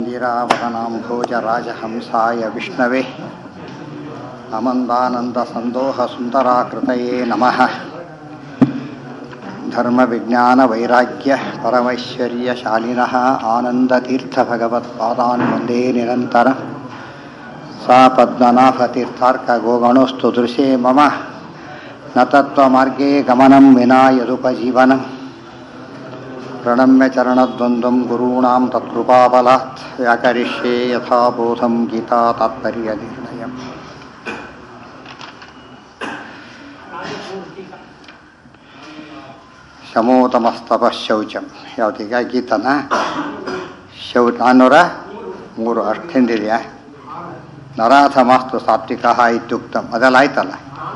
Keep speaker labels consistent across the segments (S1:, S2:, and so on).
S1: ीरावरणाम्भोजराजहंसाय विष्णवे अमन्दानन्दसन्दोहसुन्दराकृतये नमः धर्मविज्ञानवैराग्य परमैश्वर्यशालिनः आनन्दतीर्थभगवत्पादान् वन्दे निरन्तरं सा पद्मनाभतीर्थार्कगोगणोस्तु दृशे मम न तत्त्वमार्गे गमनं विना यदुपजीवनम् प्रणम्य चरणद्वन्द्वं गुरूणां तत्कृपाबलात् व्याकरिष्ये यथाबोधं गीता तात्पर्यनिर्णयम् ಶಮೋತಮಸ್ತಪಃ ಶೌಚಂ ಯಾವ್ದೀಗ ಗೀತನ ಶೌ ನಾನ್ನೂರ ಮೂರು ಅಷ್ಟು ಹಿಂದಿದೆಯಾ ನರಾಥಮಾಸ್ತು ಸಾತ್ವಿಕ ಇತ್ಯುಕ್ತಂ ಅದೆಲ್ಲ ಆಯ್ತಲ್ಲ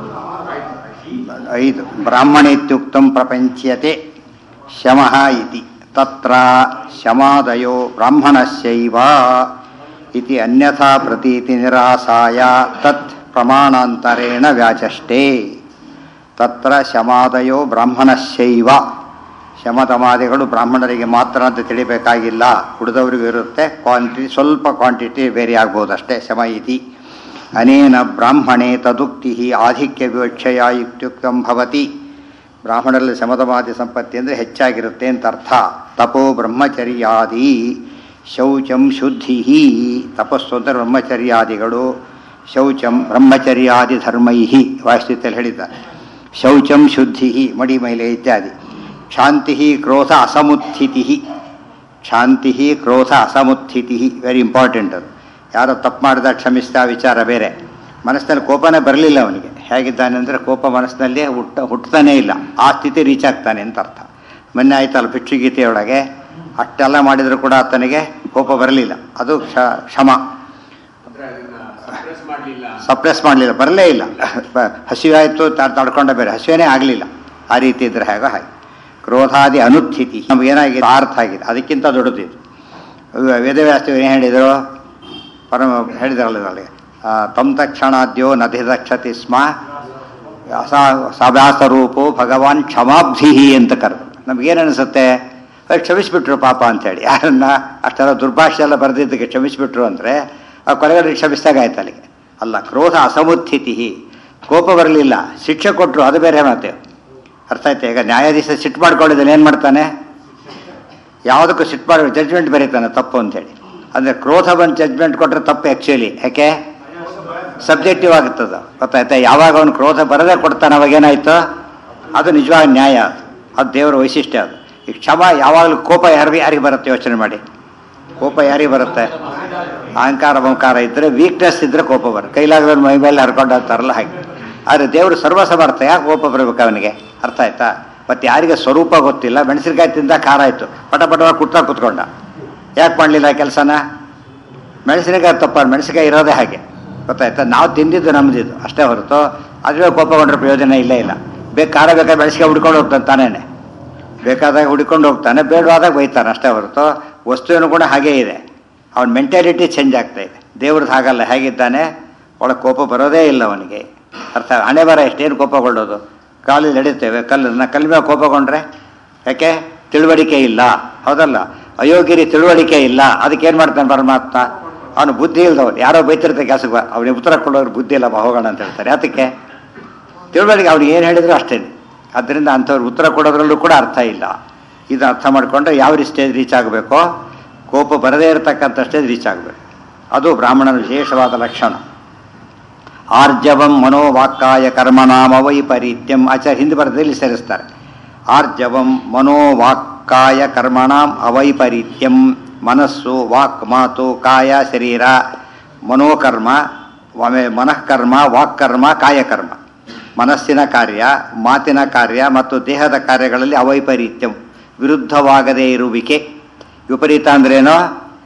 S1: ಐದು ಬ್ರಾಹ್ಮಣ ಇತ್ಯುಕ್ತಂ ಪ್ರಪಂಚ್ಯತೆ ಶಮಃ ಇತಿ ತತ್ರ ಶಮಾದಯೋ ಬ್ರಾಹ್ಮಣಸ್ಯೈವ ಇತಿ ಅನ್ಯಥಾ ಪ್ರತೀತಿ ನಿರಾಸಾಯ ತತ್ ಪ್ರಮಾಣಾಂತರೇಣ ವ್ಯಾಚಷ್ಟೇ ತತ್ರ ಶಮಾದಯೋ ಬ್ರಾಹ್ಮಣಸ್ಯೈವ ಶಮತಮಾದಿಗಳು ಬ್ರಾಹ್ಮಣರಿಗೆ ಮಾತ್ರ ಅಂತ ತಿಳಿಬೇಕಾಗಿಲ್ಲ ಉಳಿದವರಿಗೂ ಇರುತ್ತೆ ಕ್ವಾಂಟಿಟಿ ಸ್ವಲ್ಪ ಕ್ವಾಂಟಿಟಿ ಬೇರೆ ಆಗ್ಬೋದಷ್ಟೇ ಶಮ ಇತಿ ಅನೇನ ಬ್ರಾಹ್ಮಣೇ ತದುಕ್ತಿ ಆಧಿಕ್ಯ ವಿವಕ್ಷಯ ಇತ್ಯುಕ್ತಂ ಭವತಿ ಬ್ರಾಹ್ಮಣರಲ್ಲಿ ಶಮತಮಾದಿ ಸಂಪತ್ತಿ ಅಂದರೆ ಹೆಚ್ಚಾಗಿರುತ್ತೆ ಅಂತ ಅರ್ಥ ತಪೋ ಬ್ರಹ್ಮಚರ್ಯಾದಿ ಶೌಚಂ ಶುದ್ಧಿ ತಪಸ್ಸು ಅಂದರೆ ಬ್ರಹ್ಮಚರ್ಯಾದಿಗಳು ಶೌಚಂ ಬ್ರಹ್ಮಚರ್ಯಾದಿ ಧರ್ಮೈ ವಾಯುಸ್ಥಿತಿಯಲ್ಲಿ ಹೇಳಿದ್ದಾರೆ ಶೌಚಂ ಶುದ್ಧಿ ಮಡಿ ಮೈಲೆ ಇತ್ಯಾದಿ ಕ್ಷಾಂತಿ ಕ್ರೋಧ ಅಸಮುತ್ಥಿತಿ ಕ್ಷಾಂತಿ ಕ್ರೋಧ ಅಸಮುತ್ಥಿತಿ ವೆರಿ ಇಂಪಾರ್ಟೆಂಟ್ ಅದು ಯಾರೋ ತಪ್ಪು ಮಾಡಿದ ಕ್ಷಮಿಸಿದ ವಿಚಾರ ಬೇರೆ ಮನಸ್ಸಿನಲ್ಲಿ ಕೋಪನೇ ಬರಲಿಲ್ಲ ಅವನಿಗೆ ಹೇಗಿದ್ದಾನೆ ಅಂದರೆ ಕೋಪ ಮನಸ್ಸಿನಲ್ಲಿ ಹುಟ್ಟ ಹುಟ್ಟತಾನೇ ಇಲ್ಲ ಆ ಸ್ಥಿತಿ ರೀಚ್ ಆಗ್ತಾನೆ ಅಂತ ಅರ್ಥ ಮೊನ್ನೆ ಆಯ್ತಲ್ಲ ಭಿಕ್ಷುಗೀತೆಯೊಳಗೆ ಅಷ್ಟೆಲ್ಲ ಮಾಡಿದರೂ ಕೂಡ ಆತನಿಗೆ ಕೋಪ ಬರಲಿಲ್ಲ ಅದು ಕ್ಷ ಕ್ಷಮ ಸಪ್ರೆಸ್ ಮಾಡಲಿಲ್ಲ ಬರಲೇ ಇಲ್ಲ ಹಸಿವಾಯಿತು ತಡ್ಕೊಂಡ ಬೇರೆ ಹಸಿವೇನೇ ಆಗಲಿಲ್ಲ ಆ ರೀತಿ ಇದ್ರೆ ಹೇಗೋ ಹಾಗೆ ಕ್ರೋಧಾದಿ ಅನುತ್ಥಿತಿ ನಮಗೇನಾಗಿದೆ ಅರ್ಥ ಆಗಿದೆ ಅದಕ್ಕಿಂತ ದೊಡ್ಡದಿದು ವೇದವ್ಯಾಸ ಏನು ಹೇಳಿದರು ಪರಮ ಹೇಳಿದಾರಲ್ಲ ಇದರಲ್ಲಿ ತಂ ತಕ್ಷಣಾದ್ಯೋ ನಧಿದಕ್ಷತಿ ಸ್ಮ ಸಭ್ಯಾಸ ರೂಪೋ ಭಗವಾನ್ ಕ್ಷಮಾಬ್ಧಿ ಅಂತ ಕರೆದು ನಮಗೇನು ಅನಿಸುತ್ತೆ ಕ್ಷಮಿಸ್ಬಿಟ್ರು ಪಾಪ ಅಂತೇಳಿ ಯಾರನ್ನ ಅಷ್ಟೆಲ್ಲ ದುರ್ಭಾಷೆ ಎಲ್ಲ ಬರೆದಿದ್ದಕ್ಕೆ ಕ್ಷಮಿಸ್ಬಿಟ್ರು ಅಂದರೆ ಆ ಕೊನೆಗಡೆ ಕ್ಷಮಿಸಿದಾಗ ಆಯ್ತು ಅಲ್ಲಿಗೆ ಅಲ್ಲ ಕ್ರೋಧ ಅಸಮುತ್ಥಿತಿ ಕೋಪ ಬರಲಿಲ್ಲ ಶಿಕ್ಷೆ ಕೊಟ್ಟರು ಅದು ಬೇರೆ ಮಾತೆ ಅರ್ಥ ಆಯ್ತಾ ಈಗ ನ್ಯಾಯಾಧೀಶ ಸಿಟ್ಟು ಮಾಡ್ಕೊಂಡಿದ್ದಾನೆ ಏನು ಮಾಡ್ತಾನೆ ಯಾವುದಕ್ಕೂ ಸಿಟ್ಟು ಮಾಡಿ ಜಡ್ಜ್ಮೆಂಟ್ ಬರೀತಾನೆ ತಪ್ಪು ಅಂತೇಳಿ ಅಂದರೆ ಕ್ರೋಧ ಬಂದು ಜಡ್ಜ್ಮೆಂಟ್ ಕೊಟ್ಟರೆ ತಪ್ಪು ಆ್ಯಕ್ಚುಲಿ ಯಾಕೆ ಸಬ್ಜೆಕ್ಟಿವ್ ಆಗುತ್ತದ ಗೊತ್ತಾಯ್ತಾ ಯಾವಾಗ ಅವನು ಕ್ರೋಧ ಬರದೇ ಕೊಡ್ತಾನೆ ಅವಾಗೇನಾಯ್ತು ಅದು ನಿಜವಾಗ ನ್ಯಾಯ ಅದು ಅದು ದೇವರ ವೈಶಿಷ್ಟ್ಯ ಅದು ಈ ಕ್ಷಮ ಯಾವಾಗಲೂ ಕೋಪ ಯಾರಿಗೆ ಯಾರಿಗೆ ಬರುತ್ತೆ ಯೋಚನೆ ಮಾಡಿ ಕೋಪ ಯಾರಿಗೆ ಬರುತ್ತೆ ಅಹಂಕಾರ ಮಮಕಾರ ಇದ್ದರೆ ವೀಕ್ನೆಸ್ ಇದ್ದರೆ ಕೋಪ ಬರುತ್ತೆ ಕೈಲಾಗದ ಮೈ ಮೇಲೆ ಹರ್ಕೊಂಡು ಅಂತಾರಲ್ಲ ಹಾಗೆ ಆದರೆ ದೇವರು ಸರ್ವಸಮರ್ಥ ಯಾಕೆ ಕೋಪ ಬರಬೇಕು ಅವನಿಗೆ ಅರ್ಥ ಆಯ್ತಾ ಮತ್ತು ಯಾರಿಗೆ ಸ್ವರೂಪ ಗೊತ್ತಿಲ್ಲ ಮೆಣಸಿನಕಾಯಿ ತಿಂದ ಖಾರ ಆಯಿತು ಪಟ ಪಟವಾಗಿ ಕುಟ್ತಾ ಕುತ್ಕೊಂಡ ಯಾಕೆ ಮಾಡಲಿಲ್ಲ ಕೆಲಸನ ಮೆಣಸಿನಕಾಯಿ ತಪ್ಪ ಮೆಣಸಿನಕಾಯಿ ಇರೋದೇ ಹಾಗೆ ಗೊತ್ತಾಯ್ತಾ ನಾವು ತಿಂದಿದ್ದು ನಮ್ಮದಿದ್ದು ಅಷ್ಟೇ ಹೊರತು ಅದ್ರ ಕೋಪಗೊಂಡ್ರೆ ಪ್ರಯೋಜನ ಇಲ್ಲೇ ಇಲ್ಲ ಬೇಕು ಖಾರ ಬೇಕಾದ್ರೆ ಮೆಣಸಿನಕಾಯಿ ಹುಡ್ಕೊಂಡು ಹೋಗ್ತಾನೆ ತಾನೇನೆ ಬೇಕಾದಾಗ ಹುಡ್ಕೊಂಡು ಹೋಗ್ತಾನೆ ಬೇಡವಾದಾಗ ಬೈತಾನೆ ಅಷ್ಟೇ ಹೊರತು ವಸ್ತುವಿನ ಕೂಡ ಹಾಗೇ ಇದೆ ಅವನ ಮೆಂಟಾಲಿಟಿ ಚೇಂಜ್ ಆಗ್ತಾ ಇದೆ ದೇವ್ರದ್ದು ಹಾಗಲ್ಲ ಹೇಗಿದ್ದಾನೆ ಒಳಗೆ ಕೋಪ ಬರೋದೇ ಇಲ್ಲ ಅವನಿಗೆ ಅರ್ಥ ಹಣೆ ಬರ ಎಷ್ಟೇನು ಕೋಪಗೊಳ್ಳೋದು ಕಾಲಲ್ಲಿ ನಡೀತೇವೆ ಕಲ್ಲನ್ನು ಕಲ್ಲ ಮೇಲೆ ಕೋಪಗೊಂಡ್ರೆ ಯಾಕೆ ತಿಳುವಳಿಕೆ ಇಲ್ಲ ಹೌದಲ್ಲ ಅಯೋಗ್ಯರಿ ತಿಳುವಳಿಕೆ ಇಲ್ಲ ಅದಕ್ಕೆ ಏನು ಮಾಡ್ತಾನೆ ಪರಮಾತ್ಮ ಅವನು ಬುದ್ಧಿ ಇಲ್ದವ್ರು ಯಾರೋ ಬೈತಿರ್ತಾರೆ ಕೆಲಸಕ್ಕೆ ಅವನಿಗೆ ಉತ್ತರ ಕೊಡೋರು ಬುದ್ಧಿ ಇಲ್ಲ ಹೋಗೋಣ ಅಂತ ಹೇಳ್ತಾರೆ ಅದಕ್ಕೆ ತಿಳುವಳಿಕೆ ಅವ್ನಿಗೆ ಏನು ಹೇಳಿದ್ರು ಅಷ್ಟೇ ಆದ್ದರಿಂದ ಅಂಥವ್ರು ಉತ್ತರ ಕೊಡೋದ್ರಲ್ಲೂ ಕೂಡ ಅರ್ಥ ಇಲ್ಲ ಇದು ಅರ್ಥ ಮಾಡಿಕೊಂಡ್ರೆ ಯಾವ ಸ್ಟೇಜ್ ರೀಚ್ ಆಗಬೇಕೋ ಕೋಪ ಬರದೇ ಇರತಕ್ಕಂಥ ಸ್ಟೇಜ್ ರೀಚ್ ಆಗಬೇಕು ಅದು ಬ್ರಾಹ್ಮಣನ ವಿಶೇಷವಾದ ಲಕ್ಷಣ ಆರ್ಜವಂ ಮನೋವಾಕ್ಕಾಯ ಕರ್ಮನಾಮ ವೈಪರೀತ್ಯಂ ಆಚಾರ ಹಿಂದೆ ಬರದಲ್ಲಿ ಸೇರಿಸ್ತಾರೆ ಆರ್ಜವಂ ಮನೋವಾಕ್ಕಾಯ ಕರ್ಮಣಾಂ ಅವೈಪರೀತ್ಯಂ ಮನಸ್ಸು ವಾಕ್ ಮಾತು ಕಾಯ ಶರೀರ ಮನೋಕರ್ಮ ಆಮೇಲೆ ಮನಃಕರ್ಮ ವಾಕ್ಕರ್ಮ ಕಾಯಕರ್ಮ ಮನಸ್ಸಿನ ಕಾರ್ಯ ಮಾತಿನ ಕಾರ್ಯ ಮತ್ತು ದೇಹದ ಕಾರ್ಯಗಳಲ್ಲಿ ಅವೈಪರೀತ್ಯಂ ವಿರುದ್ಧವಾಗದೇ ಇರುವಿಕೆ ವಿಪರೀತ ಅಂದ್ರೇನೋ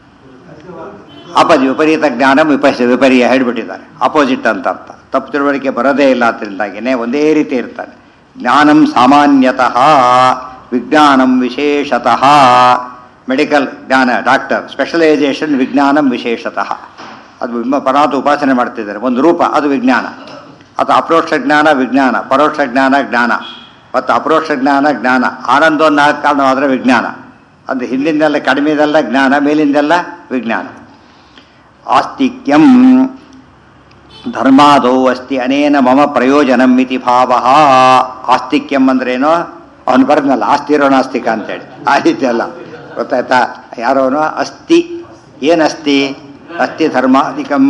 S1: ಅಪಜಿ ವಿಪರೀತ ಜ್ಞಾನ ವಿಪರೀತ ವಿಪರ್ಯ ಹೇಳ್ಬಿಟ್ಟಿದ್ದಾರೆ ಅಪೋಸಿಟ್ ಅಂತ ಅರ್ಥ ತಪ್ಪು ತಿಳುವಳಿಕೆ ಬರೋದೇ ಇಲ್ಲ ಅದರಿಂದಾಗಿನೇ ಒಂದೇ ರೀತಿ ಇರ್ತಾನೆ ಜ್ಞಾನಂ ಸಾಮಾನ್ಯತಃ ವಿಜ್ಞಾನಂ ವಿಶೇಷತಃ ಮೆಡಿಕಲ್ ಜ್ಞಾನ ಡಾಕ್ಟರ್ ಸ್ಪೆಷಲೈಸೇಷನ್ ವಿಜ್ಞಾನಂ ವಿಶೇಷತಃ ಅದು ವಿಮ ಪರಾತು ಉಪಾಸನೆ ಮಾಡ್ತಿದ್ದಾರೆ ಒಂದು ರೂಪ ಅದು ವಿಜ್ಞಾನ ಅದು ಅಪರೋಕ್ಷ ಜ್ಞಾನ ವಿಜ್ಞಾನ ಪರೋಕ್ಷ ಜ್ಞಾನ ಜ್ಞಾನ ಮತ್ತು ಅಪರೋಕ್ಷ ಜ್ಞಾನ ಜ್ಞಾನ ಆನಂದವನ್ನು ಕಾರಣವಾದರೆ ವಿಜ್ಞಾನ ಅದು ಹಿಂದಿಂದೆಲ್ಲ ಕಡಿಮೆದೆಲ್ಲ ಜ್ಞಾನ ಮೇಲಿಂದೆಲ್ಲ ವಿಜ್ಞಾನ ಆಸ್ತಿಕ್ಯಂ ಧರ್ಮಾದೌ ಅಸ್ತಿ ಅನೇನ ಮಮ ಪ್ರಯೋಜನಂ ಇತಿ ಭಾವ ಆಸ್ತಿಕ್ಯಂ ಅಂದ್ರೇನು ಅವನು ಬರೆದ್ನಲ್ಲ ಆಸ್ತಿ ಇರೋ ನಾಸ್ತಿಕ ಅಂತೇಳಿ ಆ ರೀತಿ ಅಲ್ಲ ಗೊತ್ತಾಯ್ತಾ ಯಾರೋನು ಅಸ್ತಿ ಏನಸ್ತಿ ಅಸ್ತಿ ಧರ್ಮಾಧಿಕಂ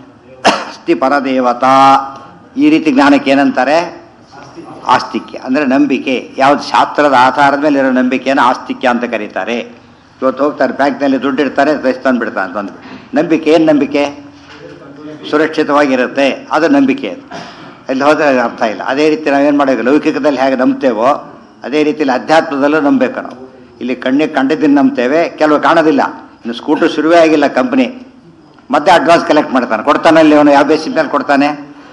S1: ಅಸ್ತಿ ಪರದೇವತಾ ಈ ರೀತಿ ಜ್ಞಾನಕ್ಕೆ ಏನಂತಾರೆ ಆಸ್ತಿಕ್ಯ ಅಂದರೆ ನಂಬಿಕೆ ಯಾವುದು ಶಾಸ್ತ್ರದ ಆಧಾರದ ಮೇಲೆ ಇರೋ ನಂಬಿಕೆಯನ್ನು ಆಸ್ತಿಕ್ಯ ಅಂತ ಕರೀತಾರೆ ಇವತ್ತು ಹೋಗ್ತಾರೆ ಬ್ಯಾಂಕ್ನಲ್ಲಿ ದುಡ್ಡು ಇಡ್ತಾರೆ ತಂದು ಬಿಡ್ತಾರೆ ಅಂತ ಒಂದು ನಂಬಿಕೆ ಏನು ನಂಬಿಕೆ ಸುರಕ್ಷಿತವಾಗಿರುತ್ತೆ ಅದು ನಂಬಿಕೆ ಅದು ಅಲ್ಲಿ ಹೋದರೆ ಅರ್ಥ ಇಲ್ಲ ಅದೇ ರೀತಿ ನಾವೇನು ಮಾಡಬೇಕು ಲೌಕಿಕದಲ್ಲಿ ಹೇಗೆ ನಂಬ್ತೇವೋ ಅದೇ ರೀತಿಯಲ್ಲಿ ಅಧ್ಯಾತ್ಮದಲ್ಲೂ ನಂಬಬೇಕು ನಾವು ಇಲ್ಲಿ ಕಣ್ಣಿಗೆ ಕಂಡಿದ್ದನ್ನು ನಂಬ್ತೇವೆ ಕೆಲವು ಕಾಣೋದಿಲ್ಲ ಇನ್ನು ಸ್ಕೂಟರ್ ಶುರುವೇ ಆಗಿಲ್ಲ ಕಂಪ್ನಿ ಮತ್ತೆ ಅಡ್ವಾನ್ಸ್ ಕಲೆಕ್ಟ್ ಮಾಡ್ತಾನೆ ಕೊಡ್ತಾನೆ ಅಲ್ಲಿ ಅವನು ಯಾವ ಬೇಸಿಸ್ ಮೇಲೆ ಕೊಡ್ತಾನೆ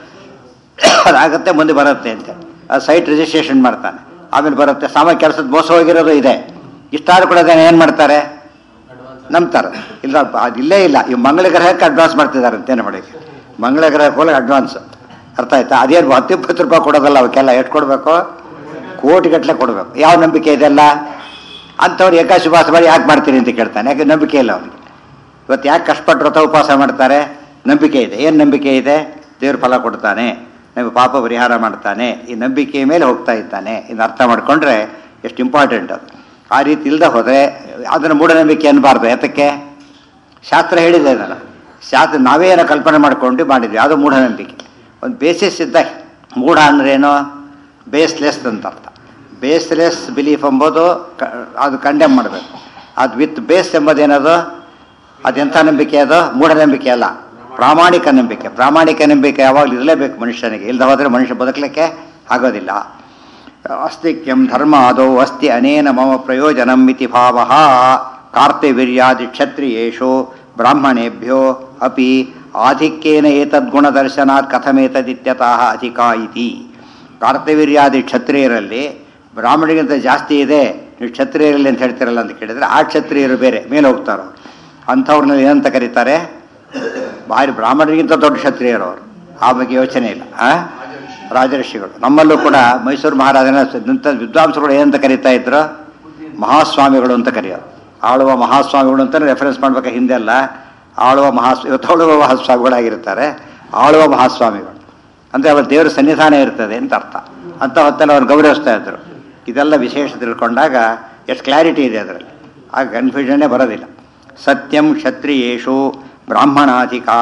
S1: ಅದಾಗುತ್ತೆ ಮುಂದೆ ಬರುತ್ತೆ ಅಂತ ಆ ಸೈಟ್ ರಿಜಿಸ್ಟ್ರೇಷನ್ ಮಾಡ್ತಾನೆ ಆಮೇಲೆ ಬರುತ್ತೆ ಸಾಮಾನ್ಯ ಕೆಲಸದ ಮೋಸ ಹೋಗಿರೋದು ಇದೆ ಇಷ್ಟಾದ್ರೂ ಕೂಡ ಅದನ್ನು ಏನು ಮಾಡ್ತಾರೆ ನಂಬ್ತಾರೆ ಇಲ್ಲ ಅದು ಇಲ್ಲೇ ಇಲ್ಲ ಈ ಮಂಗಳ ಗ್ರಹಕ್ಕೆ ಅಡ್ವಾನ್ಸ್ ಮಾಡ್ತಿದ್ದಾರೆ ಅಂತೇನು ಮಾಡಿ ಮಂಗಳ ಗ್ರಹಕ್ಕೆ ಹೋಗಿ ಅಡ್ವಾನ್ಸ್ ಅರ್ಥ ಆಯ್ತಾ ಅದೇನು ಹತ್ತು ಇಪ್ಪತ್ತು ರೂಪಾಯಿ ಕೊಡೋದಲ್ಲ ಅವಕ್ಕೆಲ್ಲ ಎಷ್ಟು ಕೊಡಬೇಕು ಕೋಟಿಗಟ್ಟಲೆ ಕೊಡಬೇಕು ಯಾವ ನಂಬಿಕೆ ಇದೆಲ್ಲ ಅಂಥವ್ರು ಏಕಾಶಿ ಉಪವಾಸ ಮಾಡಿ ಯಾಕೆ ಮಾಡ್ತೀರಿ ಅಂತ ಕೇಳ್ತಾನೆ ಯಾಕೆ ನಂಬಿಕೆ ಇಲ್ಲ ಅವನಿಗೆ ಇವತ್ತು ಯಾಕೆ ಕಷ್ಟಪಟ್ಟು ವ್ರತ ಉಪವಾಸ ಮಾಡ್ತಾರೆ ನಂಬಿಕೆ ಇದೆ ಏನು ನಂಬಿಕೆ ಇದೆ ದೇವ್ರ ಫಲ ಕೊಡ್ತಾನೆ ನಮಗೆ ಪಾಪ ಪರಿಹಾರ ಮಾಡ್ತಾನೆ ಈ ನಂಬಿಕೆಯ ಮೇಲೆ ಹೋಗ್ತಾ ಇದ್ದಾನೆ ಇನ್ನು ಅರ್ಥ ಮಾಡಿಕೊಂಡ್ರೆ ಎಷ್ಟು ಇಂಪಾರ್ಟೆಂಟ್ ಅದು ಆ ರೀತಿ ಇಲ್ಲದೆ ಹೋದರೆ ಅದನ್ನು ಮೂಢನಂಬಿಕೆ ಅನ್ನಬಾರ್ದು ಯಾತಕ್ಕೆ ಶಾಸ್ತ್ರ ಹೇಳಿದೆ ಅದನ್ನು ಶಾಸ್ತ್ರ ನಾವೇ ಏನೋ ಕಲ್ಪನೆ ಮಾಡ್ಕೊಂಡು ಮಾಡಿದ್ವಿ ಅದು ಮೂಢನಂಬಿಕೆ ಒಂದು ಬೇಸಿಸ್ ಇದ್ದ ಮೂಢ ಅಂದ್ರೇನು ಬೇಸ್ಲೆಸ್ ಅಂತ ಅರ್ಥ ಬೇಸ್ಲೆಸ್ ಬಿಲೀಫ್ ಎಂಬುದು ಕ ಅದು ಕಂಡೆಮ್ ಮಾಡಬೇಕು ಅದು ವಿತ್ ಬೇಸ್ ಎಂಬುದೇನದು ಅದೆಂಥ ನಂಬಿಕೆ ಅದು ಮೂಢನಂಬಿಕೆ ಅಲ್ಲ ಪ್ರಾಮಾಣಿಕ ನಂಬಿಕೆ ಪ್ರಾಮಾಣಿಕ ನಂಬಿಕೆ ಯಾವಾಗಲೂ ಇರಲೇಬೇಕು ಮನುಷ್ಯನಿಗೆ ಇಲ್ಲದ ಹೋದರೆ ಮನುಷ್ಯ ಬದುಕಲಿಕ್ಕೆ ಆಗೋದಿಲ್ಲ ಅಸ್ತಿಕ್ಯಂ ಧರ್ಮ ಅದೋ ಅಸ್ತಿ ಅನೇನ ಮಮ ಪ್ರಯೋಜನಂ ಇತಿ ಭಾವ ಕಾರ್ತಿವೀರ್ಯಾದಿ ಕ್ಷತ್ರಿಯೇಷು ಬ್ರಾಹ್ಮಣೇಭ್ಯೋ ಅಪಿ ಆಧಿಕ್ಯೇನ ಏತದ್ಗುಣದರ್ಶನಾತ್ ಕಥಮೇತದಿತ್ಯತಃ ಅಧಿಕ ಇತಿ ಕಾರ್ತಿವೀರ್ಯಾದಿ ಕ್ಷತ್ರಿಯರಲ್ಲಿ ಬ್ರಾಹ್ಮಣರಿಗಿಂತ ಜಾಸ್ತಿ ಇದೆ ನೀವು ಕ್ಷತ್ರಿಯರಲ್ಲಿ ಅಂತ ಹೇಳ್ತಿರಲ್ಲ ಅಂತ ಕೇಳಿದರೆ ಆ ಕ್ಷತ್ರಿಯರು ಬೇರೆ ಮೇಲೆ ಹೋಗ್ತಾರೋ ಅಂಥವ್ರನ್ನ ಏನಂತ ಕರೀತಾರೆ ಭಾರಿ ಬ್ರಾಹ್ಮಣರಿಗಿಂತ ದೊಡ್ಡ ಕ್ಷತ್ರಿಯರು ಅವರು ಆ ಬಗ್ಗೆ ಯೋಚನೆ ಇಲ್ಲ ಆ ರಾಜಋಷಿಗಳು ನಮ್ಮಲ್ಲೂ ಕೂಡ ಮೈಸೂರು ಮಹಾರಾಜನ ಇಂಥ ವಿದ್ವಾಂಸರುಗಳು ಏನಂತ ಕರೀತಾ ಇದ್ರು ಮಹಾಸ್ವಾಮಿಗಳು ಅಂತ ಕರೆಯೋದು ಆಳುವ ಮಹಾಸ್ವಾಮಿಗಳು ಅಂತ ರೆಫರೆನ್ಸ್ ಮಾಡ್ಬೇಕು ಹಿಂದೆ ಅಲ್ಲ ಆಳುವ ಮಹಾಸ್ವಾಮಿ ಇವತ್ತು ಆಳುವ ಮಹಾಸ್ವಾಮಿಗಳಾಗಿರ್ತಾರೆ ಆಳುವ ಮಹಾಸ್ವಾಮಿಗಳು ಅಂದರೆ ಅವರ ದೇವರ ಸನ್ನಿಧಾನ ಇರ್ತದೆ ಅಂತ ಅರ್ಥ ಅಂತ ಹೊತ್ತಲ್ಲಿ ಅವ್ರು ಗೌರವಿಸ್ತಾ ಇದ್ರು ಇದೆಲ್ಲ ವಿಶೇಷ ತಿಳ್ಕೊಂಡಾಗ ಎಷ್ಟು ಕ್ಲಾರಿಟಿ ಇದೆ ಅದರಲ್ಲಿ ಆಗ ಕನ್ಫ್ಯೂಷನ್ನೇ ಬರೋದಿಲ್ಲ ಸತ್ಯಂ ಕ್ಷತ್ರಿಯೇಷು ಬ್ರಾಹ್ಮಣಾಧಿಕಾ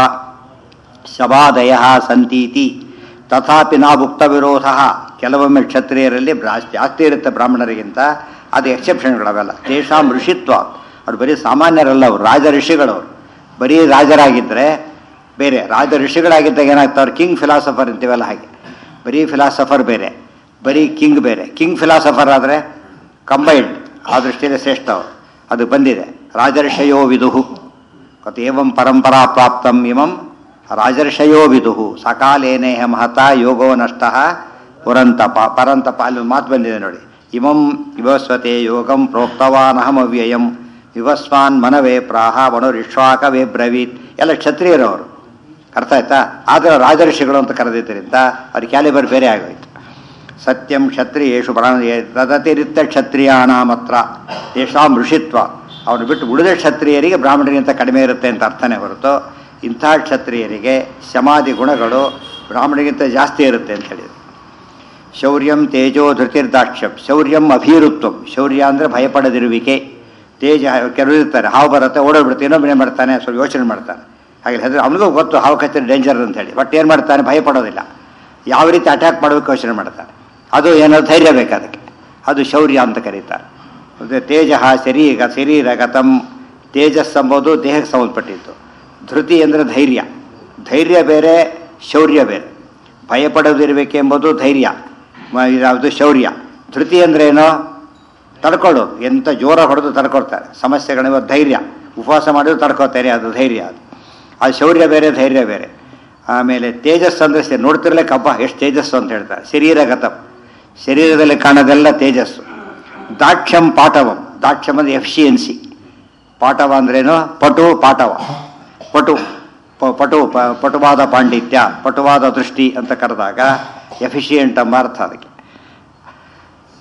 S1: ಶಬಾದಯ ಸಂತೀತಿ ತಥಾಪಿ ನಾ ಭುಕ್ತ ವಿರೋಧ ಕೆಲವೊಮ್ಮೆ ಕ್ಷತ್ರಿಯರಲ್ಲಿ ಬ್ರಾ ಜಾಸ್ತಿ ಇರುತ್ತೆ ಬ್ರಾಹ್ಮಣರಿಗಿಂತ ಅದು ಎಕ್ಸೆಪ್ಷನ್ಗಳವೆಲ್ಲ ತೇಷಾಂ ಋಷಿತ್ವ ಅವ್ರು ಬರೀ ಸಾಮಾನ್ಯರಲ್ಲ ಅವರು ರಾಜ ಋಷಿಗಳವರು ಬರೀ ರಾಜರಾಗಿದ್ದರೆ ಬೇರೆ ರಾಜ ಋಷಿಗಳಾಗಿದ್ದಾಗ ಏನಾಗ್ತದೆ ಅವ್ರು ಕಿಂಗ್ ಫಿಲಾಸಫರ್ ಅಂತೀವಲ್ಲ ಹಾಗೆ ಬರೀ ಫಿಲಾಸಫರ್ ಬೇರೆ ಬರೀ ಕಿಂಗ್ ಬೇರೆ ಕಿಂಗ್ ಫಿಲಾಸಫರ್ ಆದರೆ ಕಂಬೈನ್ಡ್ ಆ ದೃಷ್ಟಿಯಲ್ಲಿ ಶ್ರೇಷ್ಠ ಅವರು ಅದು ಬಂದಿದೆ ರಾಜರ್ಷಯೋ ವಿದುಹು ಮತ್ತು ಏವಂ ಪರಂಪರಾ ಪ್ರಾಪ್ತಂ ಇಮಂ ರಾಜರ್ಷಯೋ ವಿದುಹು ಸಕಾಲೇನೇಹ ಮಹತ ಯೋಗೋ ನಷ್ಟ ಪುರಂತಪ ಪರಂತಪ ಅಲ್ಲಿ ಒಂದು ಮಾತು ಬಂದಿದೆ ನೋಡಿ ಇಮಂ ವಿವಸ್ವತೆ ಯೋಗಂ ಪ್ರೋಕ್ತವಾನಹಮವ್ಯಯಂ ವಿವಸ್ವಾನ್ ಮನವೇ ಪ್ರಾಹ ವಣುರಿಶ್ವಾಕವೇ ಬ್ರವೀತ್ ಎಲ್ಲ ಕ್ಷತ್ರಿಯರವರು ಅರ್ಥ ಆಯ್ತಾ ಆದರೆ ರಾಜಋಷಿಗಳು ಅಂತ ಕರೆದಿದ್ದರಿಂದ ಅವ್ರ ಕ್ಯಾಲಿಬರ್ ಬೇರೆ ಆಗೋಯ್ತು ಸತ್ಯಂ ಕ್ಷತ್ರಿಯೇಷು ಪ್ರಾಣ ತದತಿರಿಕ್ತ ಕ್ಷತ್ರಿಯಾನಾಮತ್ರ ಯಶಾಂ ಋಷಿತ್ವ ಅವನು ಬಿಟ್ಟು ಉಳಿದ ಕ್ಷತ್ರಿಯರಿಗೆ ಬ್ರಾಹ್ಮಣರಿಗಿಂತ ಕಡಿಮೆ ಇರುತ್ತೆ ಅಂತ ಅರ್ಥನೇ ಹೊರತು ಇಂತಹ ಕ್ಷತ್ರಿಯರಿಗೆ ಸಮಾಧಿ ಗುಣಗಳು ಬ್ರಾಹ್ಮಣರಿಗಿಂತ ಜಾಸ್ತಿ ಇರುತ್ತೆ ಅಂತ ಹೇಳಿದ್ರು ಶೌರ್ಯಂ ತೇಜೋ ಧೃತಿರ್ದಾಕ್ಷ್ಯಂ ಶೌರ್ಯಂ ಅಭೀರುತ್ವಂ ಶೌರ್ಯ ಅಂದರೆ ಭಯಪಡದಿರುವಿಕೆ ತೇಜ ಕೆಲವರು ಇರ್ತಾರೆ ಹಾವು ಬರುತ್ತೆ ಓಡೋಗ್ಬಿಡುತ್ತೆ ಇನ್ನೊಬ್ಬನೇ ಮಾಡ್ತಾನೆ ಸ್ವಲ್ಪ ಯೋಚನೆ ಮಾಡ್ತಾನೆ ಹಾಗೆ ಹೆದರಿ ಅವನಿಗೂ ಗೊತ್ತು ಹಾವು ಕಚ್ಚಿದ್ರೆ ಡೇಂಜರ್ ಅಂತ ಹೇಳಿ ಬಟ್ ಏನು ಮಾಡ್ತಾನೆ ಭಯಪಡೋದಿಲ್ಲ ಯಾವ ರೀತಿ ಅಟ್ಯಾಕ್ ಮಾಡಬೇಕು ಯೋಚನೆ ಮಾಡ್ತಾನೆ ಅದು ಏನೋ ಧೈರ್ಯ ಬೇಕು ಅದಕ್ಕೆ ಅದು ಶೌರ್ಯ ಅಂತ ಕರೀತಾರೆ ಮತ್ತೆ ತೇಜ ಶರೀರ ಶರೀರಗತಂ ತೇಜಸ್ ಎಂಬುದು ದೇಹಕ್ಕೆ ಸಂಬಂಧಪಟ್ಟಿದ್ದು ಧೃತಿ ಅಂದರೆ ಧೈರ್ಯ ಧೈರ್ಯ ಬೇರೆ ಶೌರ್ಯ ಬೇರೆ ಭಯಪಡೋದಿರಬೇಕೆಂಬುದು ಧೈರ್ಯ ಮ- ಯಾವುದು ಶೌರ್ಯ ಧೃತಿ ಅಂದ್ರೇನು ತಡ್ಕೊಳ್ಳೋದು ಎಂಥ ಜೋರ ಹೊಡೆದು ತಡ್ಕೊಳ್ತಾರೆ ಸಮಸ್ಯೆಗಳಿವ ಧೈರ್ಯ ಉಪವಾಸ ಮಾಡಿದ್ರು ತಡ್ಕೋತಾರೆ ಅದು ಧೈರ್ಯ ಅದು ಅದು ಶೌರ್ಯ ಬೇರೆ ಧೈರ್ಯ ಬೇರೆ ಆಮೇಲೆ ತೇಜಸ್ ಅಂದರೆ ಸೆ- ನೋಡ್ತಿರಲೇ ಕಬ್ಬ ಎಷ್ಟು ತೇಜಸ್ಸು ಅಂತ ಹೇಳ್ತಾರೆ ಶರೀರಗತ ಶರೀರದಲ್ಲಿ ಕಾಣೋದೆಲ್ಲ ತೇಜಸ್ಸು ದಾಕ್ಷ್ಯಂ ಪಾಠವಂ ದಾಕ್ಷ್ಯಂ ಅಂದರೆ ಎಫಿಷಿಯನ್ಸಿ ಪಾಠವ ಅಂದ್ರೇನು ಪಟು ಪಾಠವ ಪಟು ಪ- ಪಟು ಪ- ಪಟುವಾದ ಪಾಂಡಿತ್ಯ ಪಟುವಾದ ದೃಷ್ಟಿ ಅಂತ ಕರೆದಾಗ ಎಫಿಷಿಯೆಂಟ್ ಎಂಬ ಅರ್ಥ ಅದಕ್ಕೆ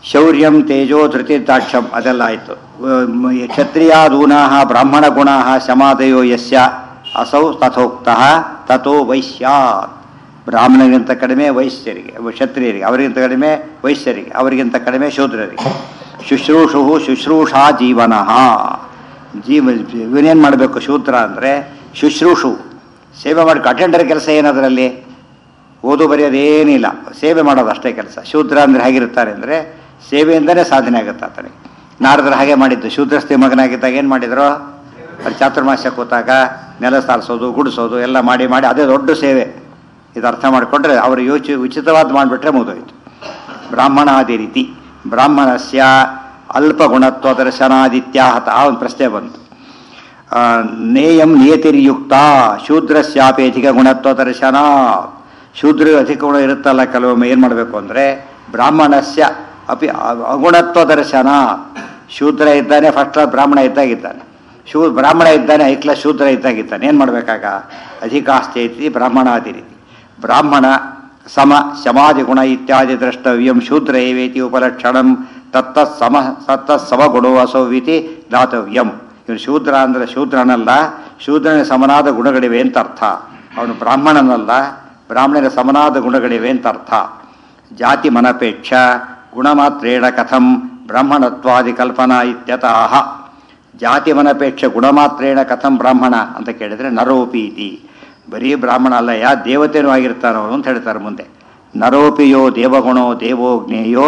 S1: ಶೌರ್ಯಂ ತೇಜೋ ಧೃತಿದಾಕ್ಷಂ ಅದೆಲ್ಲ ಆಯಿತು ಕ್ಷತ್ರಿಯಾದೂನಾ ಬ್ರಾಹ್ಮಣ ಗುಣಾ ಶಮಾದಯೋ ಯಸ್ಯ ಅಸೌ ತಥೋಕ್ತ ತಥೋ ವೈಶ್ಯಾತ್ ಬ್ರಾಹ್ಮಣರಿಗಿಂತ ಕಡಿಮೆ ವೈಶ್ಯರಿಗೆ ಕ್ಷತ್ರಿಯರಿಗೆ ಅವರಿಗಿಂತ ಕಡಿಮೆ ವೈಶ್ಯರಿಗೆ ಅವರಿಗಿಂತ ಕಡಿಮೆ ಶೂದ್ರರಿಗೆ ಶುಶ್ರೂಷು ಶುಶ್ರೂಷಾ ಜೀವನ ಜೀವ ಇವನೇನು ಮಾಡಬೇಕು ಶೂದ್ರ ಅಂದರೆ ಶುಶ್ರೂಷು ಸೇವೆ ಮಾಡಕ್ಕೆ ಅಟೆಂಡರ್ ಕೆಲಸ ಏನದರಲ್ಲಿ ಓದು ಬರೆಯೋದೇನಿಲ್ಲ ಸೇವೆ ಮಾಡೋದು ಅಷ್ಟೇ ಕೆಲಸ ಶೂದ್ರ ಅಂದರೆ ಹೇಗಿರ್ತಾರೆ ಅಂದರೆ ಸೇವೆಯಿಂದನೇ ಸಾಧನೆ ಆಗುತ್ತೆ ಆತನಿಗೆ ನಾರದರು ಹಾಗೆ ಮಾಡಿದ್ದು ಶೂದ್ರಸ್ತಿ ಮಗನಾಗಿದ್ದಾಗ ಏನು ಮಾಡಿದ್ರು ಅಲ್ಲಿ ಚಾತುರ್ಮಾಸ್ಯ ಕೂತಾಗ ನೆಲ ಸಾರಿಸೋದು ಗುಡಿಸೋದು ಎಲ್ಲ ಮಾಡಿ ಮಾಡಿ ಅದೇ ದೊಡ್ಡ ಸೇವೆ ಇದು ಅರ್ಥ ಮಾಡಿಕೊಂಡ್ರೆ ಅವರು ಯೋಚಿ ಉಚಿತವಾದ ಮಾಡಿಬಿಟ್ರೆ ಮುಗಿದೋಯ್ತು ಬ್ರಾಹ್ಮಣಾದಿ ರೀತಿ ಬ್ರಾಹ್ಮಣಸ್ಯ ಅಲ್ಪ ಗುಣತ್ವ ದರ್ಶನಾದಿತ್ಯಾಹತ ಆ ಒಂದು ಪ್ರಶ್ನೆ ಬಂತು ಆ, ನೇಯಂ ನಿಯತಿರ್ಯುಕ್ತ ಶೂದ್ರಸ್ಯಾಪಿ ಅಧಿಕ ಗುಣತ್ವ ದರ್ಶನ ಶೂದ್ರ ಅಧಿಕ ಗುಣ ಇರುತ್ತಲ್ಲ ಕೆಲವೊಮ್ಮೆ ಏನು ಮಾಡಬೇಕು ಅಂದರೆ ಬ್ರಾಹ್ಮಣಸ್ಯ ಅಪಿ ಅ- ಅಗುಣತ್ವ ದರ್ಶನ ಶೂದ್ರ ಇದ್ದಾನೆ ಫಸ್ಟ್ ಕ್ಲಾಸ್ ಬ್ರಾಹ್ಮಣ ಇದ್ದಾಗಿದ್ದಾನೆ ಶೂ ಬ್ರಾಹ್ಮಣ ಇದ್ದಾನೆ ಐ ಕ್ಲಾಸ್ ಶೂದ್ರ ಇದ್ದಾಗಿದ್ದಾನೆ ಏನು ಮಾಡಬೇಕಾಗ ಅಧಿಕಾಸ್ತೇತಿ ಬ್ರಾಹ್ಮಣಾದಿ ರೀತಿ ಬ್ರಾಹ್ಮಣ ಸಮ ಶಮಾದಿ ಗುಣ ಇತ್ಯಾದಿ ದ್ರಷ್ಟವ್ಯಂ ಶೂದ್ರ ಏವೇತಿ ಉಪಲಕ್ಷಣಂ ತತ್ತ ಸಮ ತತ್ತ ಸಮಗುಣೋ ಅಸೌವಿತಿ ದಾತವ್ಯಂ ಇವನು ಶೂದ್ರ ಅಂದರೆ ಶೂದ್ರನಲ್ಲ ಶೂದ್ರನ ಸಮನಾದ ಗುಣಗಳಿವೆ ಅಂತ ಅರ್ಥ ಅವನು ಬ್ರಾಹ್ಮಣನಲ್ಲ ಬ್ರಾಹ್ಮಣನ ಸಮನಾದ ಗುಣಗಳಿವೆ ಅಂತ ಅರ್ಥ ಜಾತಿ ಮನಪೇಕ್ಷ ಗುಣಮಾತ್ರೇಣ ಕಥಂ ಬ್ರಾಹ್ಮಣತ್ವಾದಿ ಕಲ್ಪನಾ ಇತ್ಯತಃ ಜಾತಿ ಮನಪೇಕ್ಷ ಗುಣಮಾತ್ರೇಣ ಕಥಂ ಬ್ರಾಹ್ಮಣ ಅಂತ ಕೇಳಿದರೆ ನರೋಪೀತಿ ಬರೀ ಬ್ರಾಹ್ಮಣ ಅಲ್ಲ ಯಾ ದೇವತೆನೂ ಆಗಿರ್ತಾನೋ ಅಂತ ಹೇಳ್ತಾರೆ ಮುಂದೆ ನರೋಪಿಯೋ ದೇವಗುಣೋ ದೇವೋ ಜ್ಞೇಯೋ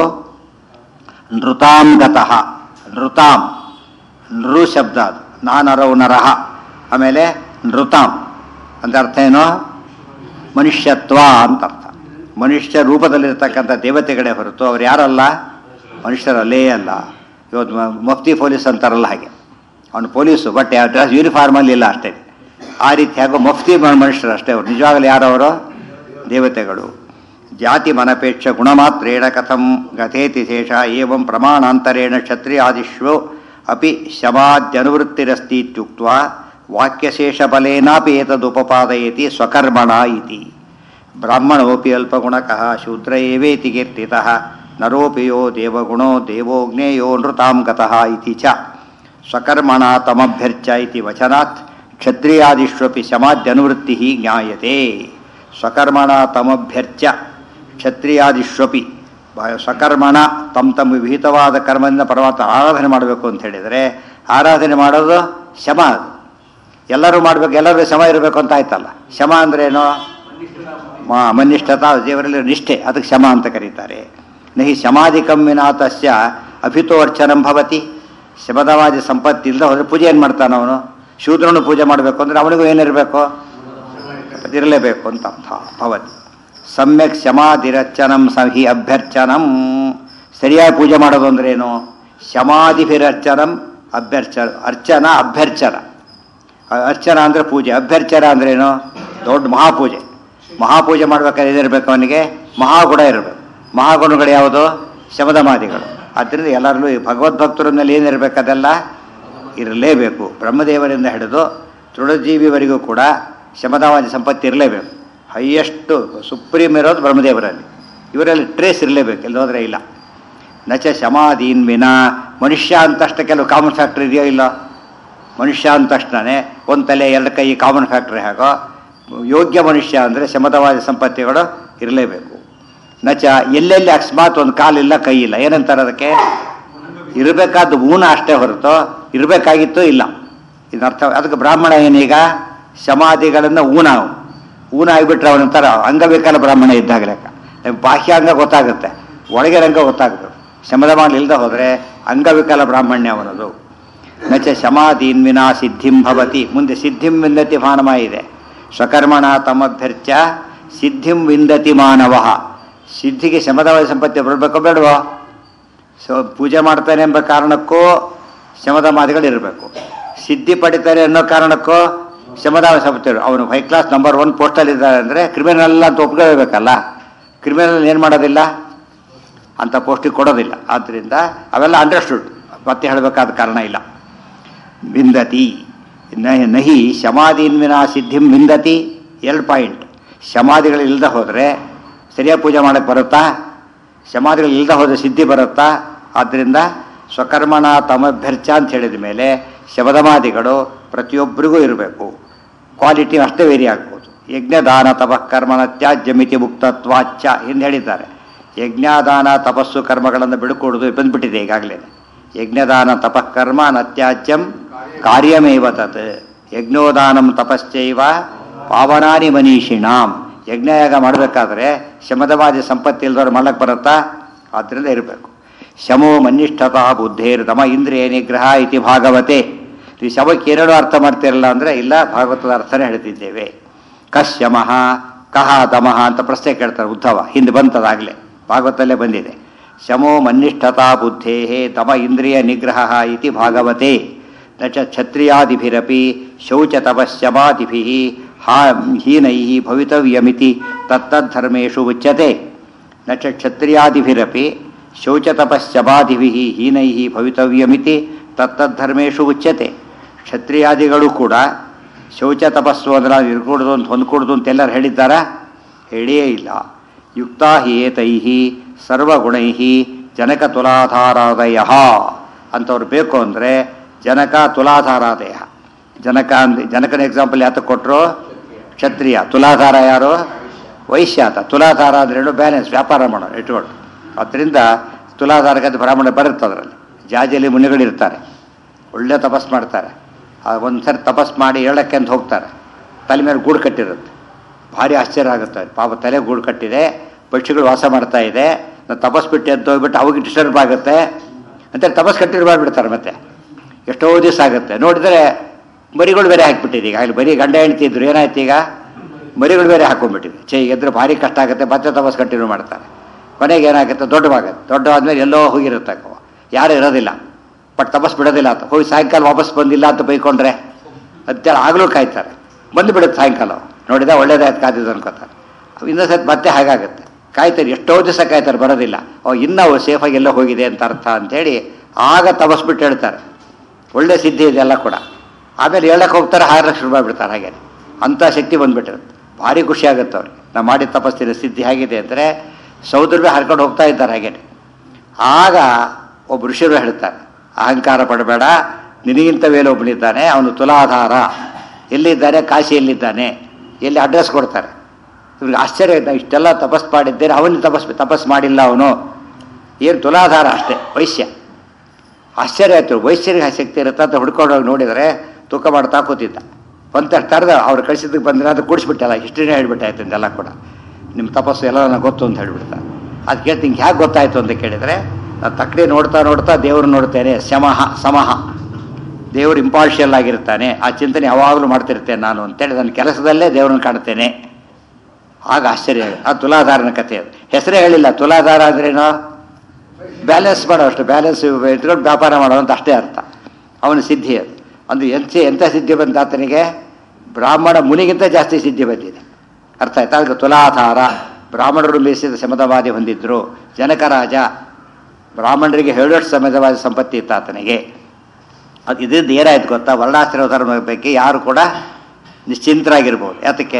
S1: ನೃತಾಂ ಗತಃ ನೃತಾಂ ನೃ ಶಬ್ದ ಅದು ನಾನರವು ನರಹ ಆಮೇಲೆ ನೃತಾಂ ಅಂತ ಅರ್ಥ ಏನು ಮನುಷ್ಯತ್ವ ಅಂತ ಅರ್ಥ ಮನುಷ್ಯ ರೂಪದಲ್ಲಿರ್ತಕ್ಕಂಥ ದೇವತೆಗಳೇ ಹೊರತು ಅವ್ರು ಯಾರಲ್ಲ ಮನುಷ್ಯರಲ್ಲೇ ಅಲ್ಲ ಇವತ್ತು ಮ- ಮಫ್ತಿ ಪೊಲೀಸ್ ಅಂತಾರಲ್ಲ ಹಾಗೆ ಅವನು ಪೊಲೀಸು ಬಟ್ ಡ್ರೆಸ್ ಯೂನಿಫಾರ್ಮಲ್ಲಿ ಇಲ್ಲ ಅಷ್ಟೇ ಆ ರೀತಿ ಹಾಗೋ ಮಫ್ತಿ ಮ- ಮನುಷ್ಯರು ಅಷ್ಟೇ ಅವರು ನಿಜವಾಗಲೂ ಯಾರವರು ದೇವತೆಗಳು ಜಾತಿ ಮನಪೇಕ್ಷ ಗುಣಮಾತ್ರೇಣ ಕಥಂ ಗತೇತಿ ಶೇಷ ಏವಂ ಪ್ರಮಾಣಾಂತರೇಣ ಕ್ಷತ್ರಿಯಾದಿಶ್ವೋ ಅಪಿ ಶಮಾದ್ಯನುವೃತ್ತಿರಸ್ತಿ ಇತ್ಯುಕ್ತ ವಾಕ್ಯಶೇಷಬಲೇನಾಪಿ ಏತದುಪಪಾದಯತಿ ಸ್ವಕರ್ಮಣ ಇತಿ ಬ್ರಾಹ್ಮಣೋಪಿ ಅಲ್ಪಗುಣಕಃ ಶೂದ್ರ ಏವೇತಿ ಕೀರ್ತಿತಃ ನರೋಪಿ ಯೋ ದೇವಗುಣೋ ದೇವೋ ಜ್ಞೇಯೋ ನೃತಾಂ ಗತಃ ಇತಿ ಚ ಸ್ವಕರ್ಮಣ ತಮಭ್ಯರ್ಚ ಇತಿ ವಚನಾತ್ ಕ್ಷತ್ರಿಯಾದಿಷ್ವಪಿ ಶಮಾದ್ಯನುವೃತ್ತಿ ಜ್ಞಾಯತೆ ಸ್ವಕರ್ಮಣ ತಮಭ್ಯರ್ಚ ಕ್ಷತ್ರಿಯಾದಿಷ್ವಪಿ ಬ- ಸ್ವಕರ್ಮಣ ತಮ್ಮ ತಮ್ಮ ವಿಹಿತವಾದ ಕರ್ಮದಿಂದ ಪರಮಾತ್ಮ ಆರಾಧನೆ ಮಾಡಬೇಕು ಅಂತ ಹೇಳಿದರೆ ಆರಾಧನೆ ಮಾಡೋದು ಶಮ ಅದು ಎಲ್ಲರೂ ಮಾಡಬೇಕು ಎಲ್ಲರಿಗೂ ಶಮ ಇರಬೇಕು ಅಂತ ಆಯ್ತಲ್ಲ ಶಮ ಅಂದ್ರೇನು ಮ- ಮನ್ನಿಷ್ಠತಾ ದೇವರಲ್ಲಿ ನಿಷ್ಠೆ ಅದಕ್ಕೆ ಶಮ ಅಂತ ಕರೀತಾರೆ ನಹಿ ಶಮಾಧಿಕಂ ವಿನಾತಸ್ಯ ಅಭಿತೋ ಅರ್ಚನಂ ಭವತಿ ಶಮದವಾದಿ ಸಂಪತ್ತಿ ಇಲ್ಲದ ಹೋದ್ರೆ ಪೂಜೆ ಏನು ಮಾಡ್ತಾನೆ ಅವನು ಶೂದ್ರನು ಪೂಜೆ ಮಾಡಬೇಕು ಅಂದರೆ ಅವನಿಗೂ ಏನಿರಬೇಕು ಇರಲೇಬೇಕು ಅಂತ ಅರ್ಥ ಭವತಿ ಸಮ್ಯಕ್ ಶಮಾಧಿರರ್ಚನಂ ಸಹಿ ಅಭ್ಯರ್ಚನಂ ಸರಿಯಾಗಿ ಪೂಜೆ ಮಾಡೋದು ಅಂದ್ರೆ ಏನು ಶಮಾಧಿಭಿರರ್ಚನಂ ಅಭ್ಯರ್ಚ ಅರ್ಚನ ಅಭ್ಯರ್ಚನ ಅ- ಅರ್ಚನ ಅಂದರೆ ಪೂಜೆ ಅಭ್ಯರ್ಚನ ಅಂದ್ರೇನು ದೊಡ್ಡ ಮಹಾಪೂಜೆ ಮಹಾಪೂಜೆ ಮಾಡ್ಬೇಕಾದ್ರೆ ಏನಿರಬೇಕು ಅವನಿಗೆ ಮಹಾಗುಣ ಇರಬೇಕು ಮಹಾಗುಣಗಳು ಯಾವುದು ಶಮದಮಾದಿಗಳು ಆದ್ದರಿಂದ ಎಲ್ಲರಲ್ಲೂ ಈ ಭಗವದ್ಭಕ್ತರಲ್ಲಿ ಏನಿರಬೇಕು ಅದೆಲ್ಲ ಇರಲೇಬೇಕು ಬ್ರಹ್ಮದೇವರಿಂದ ಹಿಡಿದು ತೃಣಜೀವಿವರೆಗೂ ಕೂಡ ಶಮದವಾದಿ ಸಂಪತ್ತಿ ಇರಲೇಬೇಕು ಹೈಯೆಸ್ಟು ಸುಪ್ರೀಂ ಇರೋದು ಬ್ರಹ್ಮದೇವರಲ್ಲಿ ಇವರಲ್ಲಿ ಟ್ರೇಸ್ ಇರಲೇಬೇಕು ಎಲ್ಲಿ ಹೋದರೆ ಇಲ್ಲ ನಚ ಶಮಾದೀನ್ ವಿನ ಮನುಷ್ಯ ಅಂತಷ್ಟು ಕೆಲವು ಕಾಮನ್ ಫ್ಯಾಕ್ಟ್ರಿ ಇದೆಯೋ ಇಲ್ಲ ಮನುಷ್ಯ ಅಂದ ತಕ್ಷಣನೇ ಒಂದು ತಲೆ ಎರಡು ಕೈ ಕಾಮನ್ ಫ್ಯಾಕ್ಟ್ರಿ ಹಾಗೋ ಯೋಗ್ಯ ಮನುಷ್ಯ ಅಂದರೆ ಶಮದವಾದಿ ಸಂಪತ್ತಿಗಳು ಇರಲೇಬೇಕು ನಚ ಎಲ್ಲೆಲ್ಲಿ ಅಕಸ್ಮಾತ್ ಒಂದು ಕಾಲಿಲ್ಲ ಕೈ ಇಲ್ಲ ಏನಂತಾರೆ ಅದಕ್ಕೆ ಇರಬೇಕಾದ ಊನ ಅಷ್ಟೇ ಹೊರತು ಇರಬೇಕಾಗಿತ್ತು ಇಲ್ಲ ಇದರ್ಥ ಅದಕ್ಕೆ ಬ್ರಾಹ್ಮಣ ಏನೀಗ ಸಮಾಧಿಗಳನ್ನು ಊನ ಅವನು. ಊನ ಆಗಿಬಿಟ್ರೆ ಅವನಂತರ ಅಂಗವಿಕಲ ಬ್ರಾಹ್ಮಣ ಇದ್ದಾಗ ಲೆಕ್ಕ ನಮ್ಗೆ ಬಾಹ್ಯಾಂಗ ಗೊತ್ತಾಗುತ್ತೆ ಒಳಗೆ ರಂಗ ಗೊತ್ತಾಗುತ್ತೆ ಶಮದ ಮಾಡಲಿಲ್ಲದೆ ಹೋದರೆ ಅಂಗವಿಕಲ ಬ್ರಾಹ್ಮಣ್ಯ ಅವನದು ನಚ ಶಮಾದೀನ್ ವಿನಾ ಸಿದ್ಧಿಂ ಭವತಿ ಮುಂದೆ ಸಿದ್ಧಿಂ ವಿಂದತಿ ಮಾನವ ಇದೆ ಸ್ವಕರ್ಮಣ ತಮಭ್ಯರ್ಚ ಸಿದ್ಧಿಂ ವಿಂದತಿ ಮಾನವ ಸಿದ್ಧಿಗೆ ಶಮದವಾದ ಸಂಪತ್ತಿ ಬರಬೇಕೋ ಬೇಡವೋ ಸೊ ಪೂಜೆ ಮಾಡ್ತಾನೆ ಎಂಬ ಕಾರಣಕ್ಕೂ ಶಮದ ಮಾದಿಗಳು ಇರಬೇಕು ಸಿದ್ಧಿ ಪಡಿತಾರೆ ಅನ್ನೋ ಕಾರಣಕ್ಕೂ ಶಮದ ಸಂಪತ್ತಿ ಅವನು ಹೈ ಕ್ಲಾಸ್ ನಂಬರ್ ಒನ್ ಪೋಸ್ಟಲ್ಲಿ ಇದ್ದಾರೆ ಅಂದರೆ ಕ್ರಿಮಿನಲ್ ಅಂತ ಒಪ್ಕೊಳ್ಬೇಕಲ್ಲ ಕ್ರಿಮಿನಲ್ ಏನು ಮಾಡೋದಿಲ್ಲ ಅಂತ ಪೋಸ್ಟಿಗೆ ಕೊಡೋದಿಲ್ಲ ಆದ್ದರಿಂದ ಅವೆಲ್ಲ ಅಂಡರ್ಸ್ಟುಡ್ ಮತ್ತೆ ಹೇಳಬೇಕಾದ ಕಾರಣ ಇಲ್ಲ ವಿಂದತಿ ನ- ನಹಿ ಶಮಾದೀನ್ ವಿನಾ ಸಿದ್ಧಿಂ ವಿಂದತಿ ಎರಡು ಪಾಯಿಂಟ್ ಶಮಾದಿಗಳು ಇಲ್ಲದೆ ಹೋದರೆ ಸರಿಯಾಗಿ ಪೂಜೆ ಮಾಡಕ್ಕೆ ಬರುತ್ತಾ ಶಮಾದಿಗಳು ಇಲ್ಲದೆ ಹೋದ ಸಿದ್ಧಿ ಬರುತ್ತಾ ಆದ್ದರಿಂದ ಸ್ವಕರ್ಮಣ ತಮಭ್ಯರ್ಚ ಅಂತ ಹೇಳಿದ ಮೇಲೆ ಶಬದಮಾದಿಗಳು ಪ್ರತಿಯೊಬ್ಬರಿಗೂ ಇರಬೇಕು ಕ್ವಾಲಿಟಿ ಅಷ್ಟೇ ವೇರಿ ಆಗ್ಬೋದು ಯಜ್ಞದಾನ ತಪಃ ಕರ್ಮನ ತ್ಯಾಜ್ಯಮಿತಿ ಮುಕ್ತತ್ವಾಚ್ಚ ಎಂದು ಹೇಳಿದ್ದಾರೆ ಯಜ್ಞದಾನ ತಪಸ್ಸು ಕರ್ಮಗಳನ್ನು ಬಿಡುಕೊಡುದು ಬಂದ್ಬಿಟ್ಟಿದೆ ಈಗಾಗಲೇ ಯಜ್ಞದಾನ ತಪಃ ಕರ್ಮ ನತ್ಯಾಜ್ಯಂ ಕಾರ್ಯಮೇವ ತತ್ ಯಜ್ಞೋದಾನಂ ತಪಶ್ಚೈವ ಪಾವನಾನಿ ಮನೀಷಿಣಾಂ ಯಜ್ಞಯಾಗ ಮಾಡಬೇಕಾದ್ರೆ ಶಮದವಾದಿ ಸಂಪತ್ತಿ ಇಲ್ದವ್ರು ಮಾಡಕ್ಕೆ ಬರುತ್ತಾ ಆದ್ದರಿಂದ ಇರಬೇಕು ಶಮೋ ಮನ್ನಿಷ್ಠತಾ ಬುದ್ಧೇರ್ ದಮ ಇಂದ್ರಿಯ ನಿಗ್ರಹ ಇತಿ ಭಾಗವತೆ ಈ ಶಮಕ್ಕೆ ಏನೇಳು ಅರ್ಥ ಮಾಡ್ತಿರಲ್ಲ ಅಂದರೆ ಇಲ್ಲ ಭಾಗವತದ ಅರ್ಥನೇ ಹೇಳ್ತಿದ್ದೇವೆ ಕಶ್ಯಮಃ ಕಹ ದಮಃ ಅಂತ ಪ್ರಶ್ನೆ ಕೇಳ್ತಾರೆ ಉದ್ಧವ ಹಿಂದೆ ಬಂತದಾಗಲೇ ಭಾಗವತಲ್ಲೇ ಬಂದಿದೆ ಶಮೋ ಮನ್ನಿಷ್ಠತಾ ಬುದ್ಧೇ ದಮ ಇಂದ್ರಿಯ ನಿಗ್ರಹ ಇತಿ ಭಾಗವತೆ ನ ಚ ಕ್ಷತ್ರಿಯಾದಿಭಿರಪಿ ಶೌಚ ತಪಶ್ಯಮಾದಿಭಿ ಹಾ ಹೀನೈ ಭವಿತವ್ಯಮಿತಿ ತತ್ತದ್ಧರ್ಮೇಷು ಉಚ್ಯತೆ ನ ಚ ಕ್ಷತ್ರಿಯಾದಿಭಿರಪಿ ಶೌಚ ತಪಶ್ಚಮಾದಿಭಿ ಹೀನೈ ಭವಿತವ್ಯಮಿತಿ ತತ್ತದ್ಧರ್ಮೇಷು ಉಚ್ಯತೆ ಕ್ಷತ್ರಿಯಾದಿಗಳು ಕೂಡ ಶೌಚ ತಪಸ್ಸು ಅಂದ್ರೆ ಇರ್ಕೂಡ್ದು ಅಂತ ಹೊಂದ್ಕೂಡ್ದು ಅಂತ ಎಲ್ಲರೂ ಹೇಳಿದ್ದಾರಾ ಹೇಳಿಯೇ ಇಲ್ಲ ಯುಕ್ತಾ ಹಿ ಏತೈ ಸರ್ವಗುಣೈ ಜನಕ ತುಲಾಧಾರಾದಯ ಅಂಥವ್ರು ಬೇಕು ಅಂದರೆ ಜನಕ ತುಲಾಧಾರಾದಯ ಜನಕ ಅಂದ್ ಜನಕನ ಎಕ್ಸಾಂಪಲ್ ಯಾತಕ್ಕೆ ಕೊಟ್ಟರು ಕ್ಷತ್ರಿಯ ತುಲಾಧಾರ ಯಾರು ವೈಶ್ಯಾತ ತುಲಾಧಾರ ಅಂದ್ರೇನು ಬ್ಯಾಲೆನ್ಸ್ ವ್ಯಾಪಾರ ಮಾಡೋರು ಇಟ್ಕೊಂಡು ಅದರಿಂದ ತುಲಾಧಾರಕ್ಕೆ ಬ್ರಾಹ್ಮಣ ಬರುತ್ತೆ ಅದರಲ್ಲಿ ಜಾಜಿಯಲ್ಲಿ ಮುನಿಗಳಿರ್ತಾರೆ ಒಳ್ಳೆ ತಪಸ್ ಮಾಡ್ತಾರೆ ಒಂದು ಸರಿ ತಪಸ್ ಮಾಡಿ ಹೇಳಕ್ಕೆ ಅಂತ ಹೋಗ್ತಾರೆ ತಲೆ ಮೇಲೆ ಗೂಡು ಕಟ್ಟಿರುತ್ತೆ ಭಾರಿ ಆಶ್ಚರ್ಯ ಆಗುತ್ತೆ ಪಾಪ ತಲೆ ಗೂಡು ಕಟ್ಟಿದೆ ಪಕ್ಷಿಗಳು ವಾಸ ಮಾಡ್ತಾ ಇದೆ ನಾವು ತಪಸ್ ಬಿಟ್ಟು ಎದ್ದು ಹೋಗ್ಬಿಟ್ಟು ಅವಾಗ ಡಿಸ್ಟರ್ಬ್ ಆಗುತ್ತೆ ಅಂತ ತಪಸ್ ಕಟ್ಟಿರ್ಬಾರ್ದು ಬಿಡ್ತಾರೆ ಮತ್ತೆ ಎಷ್ಟೋ ದಿವಸ ಆಗುತ್ತೆ ನೋಡಿದರೆ ಮರಿಗಳು ಬೇರೆ ಹಾಕಿಬಿಟ್ಟಿದೆ ಈಗ ಅಲ್ಲಿ ಬರೀ ಗಂಡ ಹೆಂಡ್ತಿ ಇದ್ರು ಏನಾಯ್ತು ಈಗ ಮರಿಗಳು ಬೇರೆ ಹಾಕೊಂಡ್ಬಿಟ್ಟಿದೆ ಚೇ ಎದ್ರೆ ಭಾರಿ ಕಷ್ಟ ಆಗುತ್ತೆ ಮತ್ತೆ ತಪಸ್ ಕಂಟಿನ್ಯೂ ಮಾಡ್ತಾರೆ ಕೊನೆಗೆ ಏನಾಗುತ್ತೆ ದೊಡ್ಡವಾಗುತ್ತೆ ದೊಡ್ಡವಾದ್ಮೇಲೆ ಎಲ್ಲೋ ಹೋಗಿರುತ್ತೆ ಅವ ಯಾರು ಇರೋದಿಲ್ಲ ಬಟ್ ತಪಸ್ ಬಿಡೋದಿಲ್ಲ ಅಂತ ಹೋಗಿ ಸಾಯಂಕಾಲ ವಾಪಸ್ ಬಂದಿಲ್ಲ ಅಂತ ಬೈಕೊಂಡ್ರೆ ಅಂತೇಳಿ ಆಗಲೂ ಕಾಯ್ತಾರೆ ಬಂದುಬಿಡುತ್ತೆ ಸಾಯಂಕಾಲ ನೋಡಿದ ಒಳ್ಳೇದಾಯ್ತು ಕಾದಿದ್ದು ಅನ್ಕೋತಾರೆ ಇನ್ನೊಂದು ಸತಿ ಮತ್ತೆ ಹಾಗಾಗುತ್ತೆ ಕಾಯ್ತಾರೆ ಎಷ್ಟೋ ದಿವಸ ಕಾಯ್ತಾರೆ ಬರೋದಿಲ್ಲ ಅವ ಇನ್ನೂ ಅವು ಸೇಫಾಗಿ ಎಲ್ಲೋ ಹೋಗಿದೆ ಅಂತ ಅರ್ಥ ಅಂಥೇಳಿ ಆಗ ತಪಸ್ಬಿಟ್ಟು ಹೇಳ್ತಾರೆ ಒಳ್ಳೆ ಸಿದ್ಧಿ ಇದೆ ಎಲ್ಲ ಕೂಡ ಆಮೇಲೆ ಹೇಳಕ್ಕೆ ಹೋಗ್ತಾರೆ ಹಾರಕ್ಕೆ ಶುರು ಮಾಡಿಬಿಡ್ತಾರೆ ಹಾಗೆ ಅಂಥ ಶಕ್ತಿ ಬಂದ್ಬಿಟ್ಟಿರುತ್ತೆ ಭಾರಿ ಖುಷಿ ಆಗುತ್ತೆ ಅವ್ರಿಗೆ ನಾವು ಮಾಡಿದ ತಪಸ್ಸಿನ ಸಿದ್ಧಿ ಹೇಗಿದೆ ಅಂದರೆ ಸೌದರ್ಭ್ಯ ಹರ್ಕೊಂಡು ಹೋಗ್ತಾ ಇದ್ದಾರೆ ಹಾಗೆ ಆಗ ಒಬ್ಬ ಋಷಿರು ಹೇಳ್ತಾರೆ ಅಹಂಕಾರ ಪಡಬೇಡ ನಿನಗಿಂತ ಮೇಲೆ ಒಬ್ಬನಿದ್ದಾನೆ ಅವನು ತುಲಾಧಾರ ಎಲ್ಲಿದ್ದಾನೆ ಕಾಶಿಯಲ್ಲಿದ್ದಾನೆ ಎಲ್ಲಿ ಅಡ್ರೆಸ್ ಕೊಡ್ತಾರೆ ಇವ್ರಿಗೆ ಆಶ್ಚರ್ಯ ಆಯ್ತು ಇಷ್ಟೆಲ್ಲ ತಪಸ್ ಮಾಡಿದ್ದೇನೆ ಅವನು ತಪಸ್ ತಪಸ್ ಮಾಡಿಲ್ಲ ಅವನು ಏನು ತುಲಾಧಾರ ಅಷ್ಟೇ ವೈಶ್ಯ ಆಶ್ಚರ್ಯ ಆಯ್ತು ವೈಶ್ಯರಿಗೆ ಶಕ್ತಿ ಇರುತ್ತೆ ಅಂತ ಹುಡ್ಕೊಂಡೋಗಿ ನೋಡಿದರೆ ತೂಕ ಮಾಡ್ತಾ ಕೂತಿದ್ದ ಒಂತ ತರದ ಅವ್ರು ಕಳಿಸಿದ್ದಕ್ಕೆ ಬಂದರೆ ಅದು ಕೂಡಿಸ್ಬಿಟ್ಟಲ್ಲ ಹಿಸ್ಟ್ರಿನೇ ಹೇಳ್ಬಿಟ್ಟಾಯ್ತು ಇದೆಲ್ಲ ಕೂಡ ನಿಮ್ಮ ತಪಸ್ಸು ಎಲ್ಲ ನನಗೆ ಗೊತ್ತು ಅಂತ ಹೇಳ್ಬಿಡ್ತಾ ಅದು ಕೇಳ್ತೀನಿ ಹೇಗೆ ಗೊತ್ತಾಯ್ತು ಅಂತ ಕೇಳಿದರೆ ನಾನು ತಕ್ಕಡಿ ನೋಡ್ತಾ ನೋಡ್ತಾ ದೇವರು ನೋಡ್ತೇನೆ ಶಮಃ ಸಮಹ ದೇವರು ಇಂಪಾರ್ಷಿಯಲ್ ಆಗಿರ್ತಾನೆ ಆ ಚಿಂತನೆ ಯಾವಾಗಲೂ ಮಾಡ್ತಿರ್ತೇನೆ ನಾನು ಅಂತೇಳಿ ನನ್ನ ಕೆಲಸದಲ್ಲೇ ದೇವರನ್ನು ಕಾಣ್ತೇನೆ ಆಗ ಆಶ್ಚರ್ಯ ಹೇಳಿ ಆ ತುಲಾಧಾರನ ಕಥೆ ಅದು ಹೆಸರೇ ಹೇಳಿಲ್ಲ ತುಲಾಧಾರ ಅಂದ್ರೇನು ಬ್ಯಾಲೆನ್ಸ್ ಮಾಡೋ ಅಷ್ಟು ಬ್ಯಾಲೆನ್ಸ್ ಇಟ್ಕೊಂಡು ವ್ಯಾಪಾರ ಮಾಡೋ ಅಂತ ಅಷ್ಟೇ ಅರ್ಥ ಅವನ ಸಿದ್ಧಿ ಅದು ಅಂದ್ರೆ ಎಂತ ಎಂಥ ಸಿದ್ಧಿ ಬಂತ ಆತನಿಗೆ ಬ್ರಾಹ್ಮಣ ಮುನಿಗಿಂತ ಜಾಸ್ತಿ ಸಿದ್ಧಿ ಬಂದಿದೆ ಅರ್ಥ ಆಯ್ತಾ ಅದಕ್ಕೆ ತುಲಾಧಾರ ಬ್ರಾಹ್ಮಣರು ಮೀರಿಸಿದ ಸಮದವಾದಿ ಹೊಂದಿದ್ರು ಜನಕರಾಜ ಬ್ರಾಹ್ಮಣರಿಗೆ ಹೇಳೋಷ್ಟು ಸಮದವಾದಿ ಸಂಪತ್ತಿ ಇತ್ತು ಆತನಿಗೆ ಅದು ಇದರಿಂದ ಏನಾಯ್ತು ಗೊತ್ತಾ ವರ್ಣಾಶ್ರಮ ಧರ್ಮ ಬಗ್ಗೆ ಯಾರು ಕೂಡ ನಿಶ್ಚಿಂತರಾಗಿರ್ಬೋದು ಯಾತಕ್ಕೆ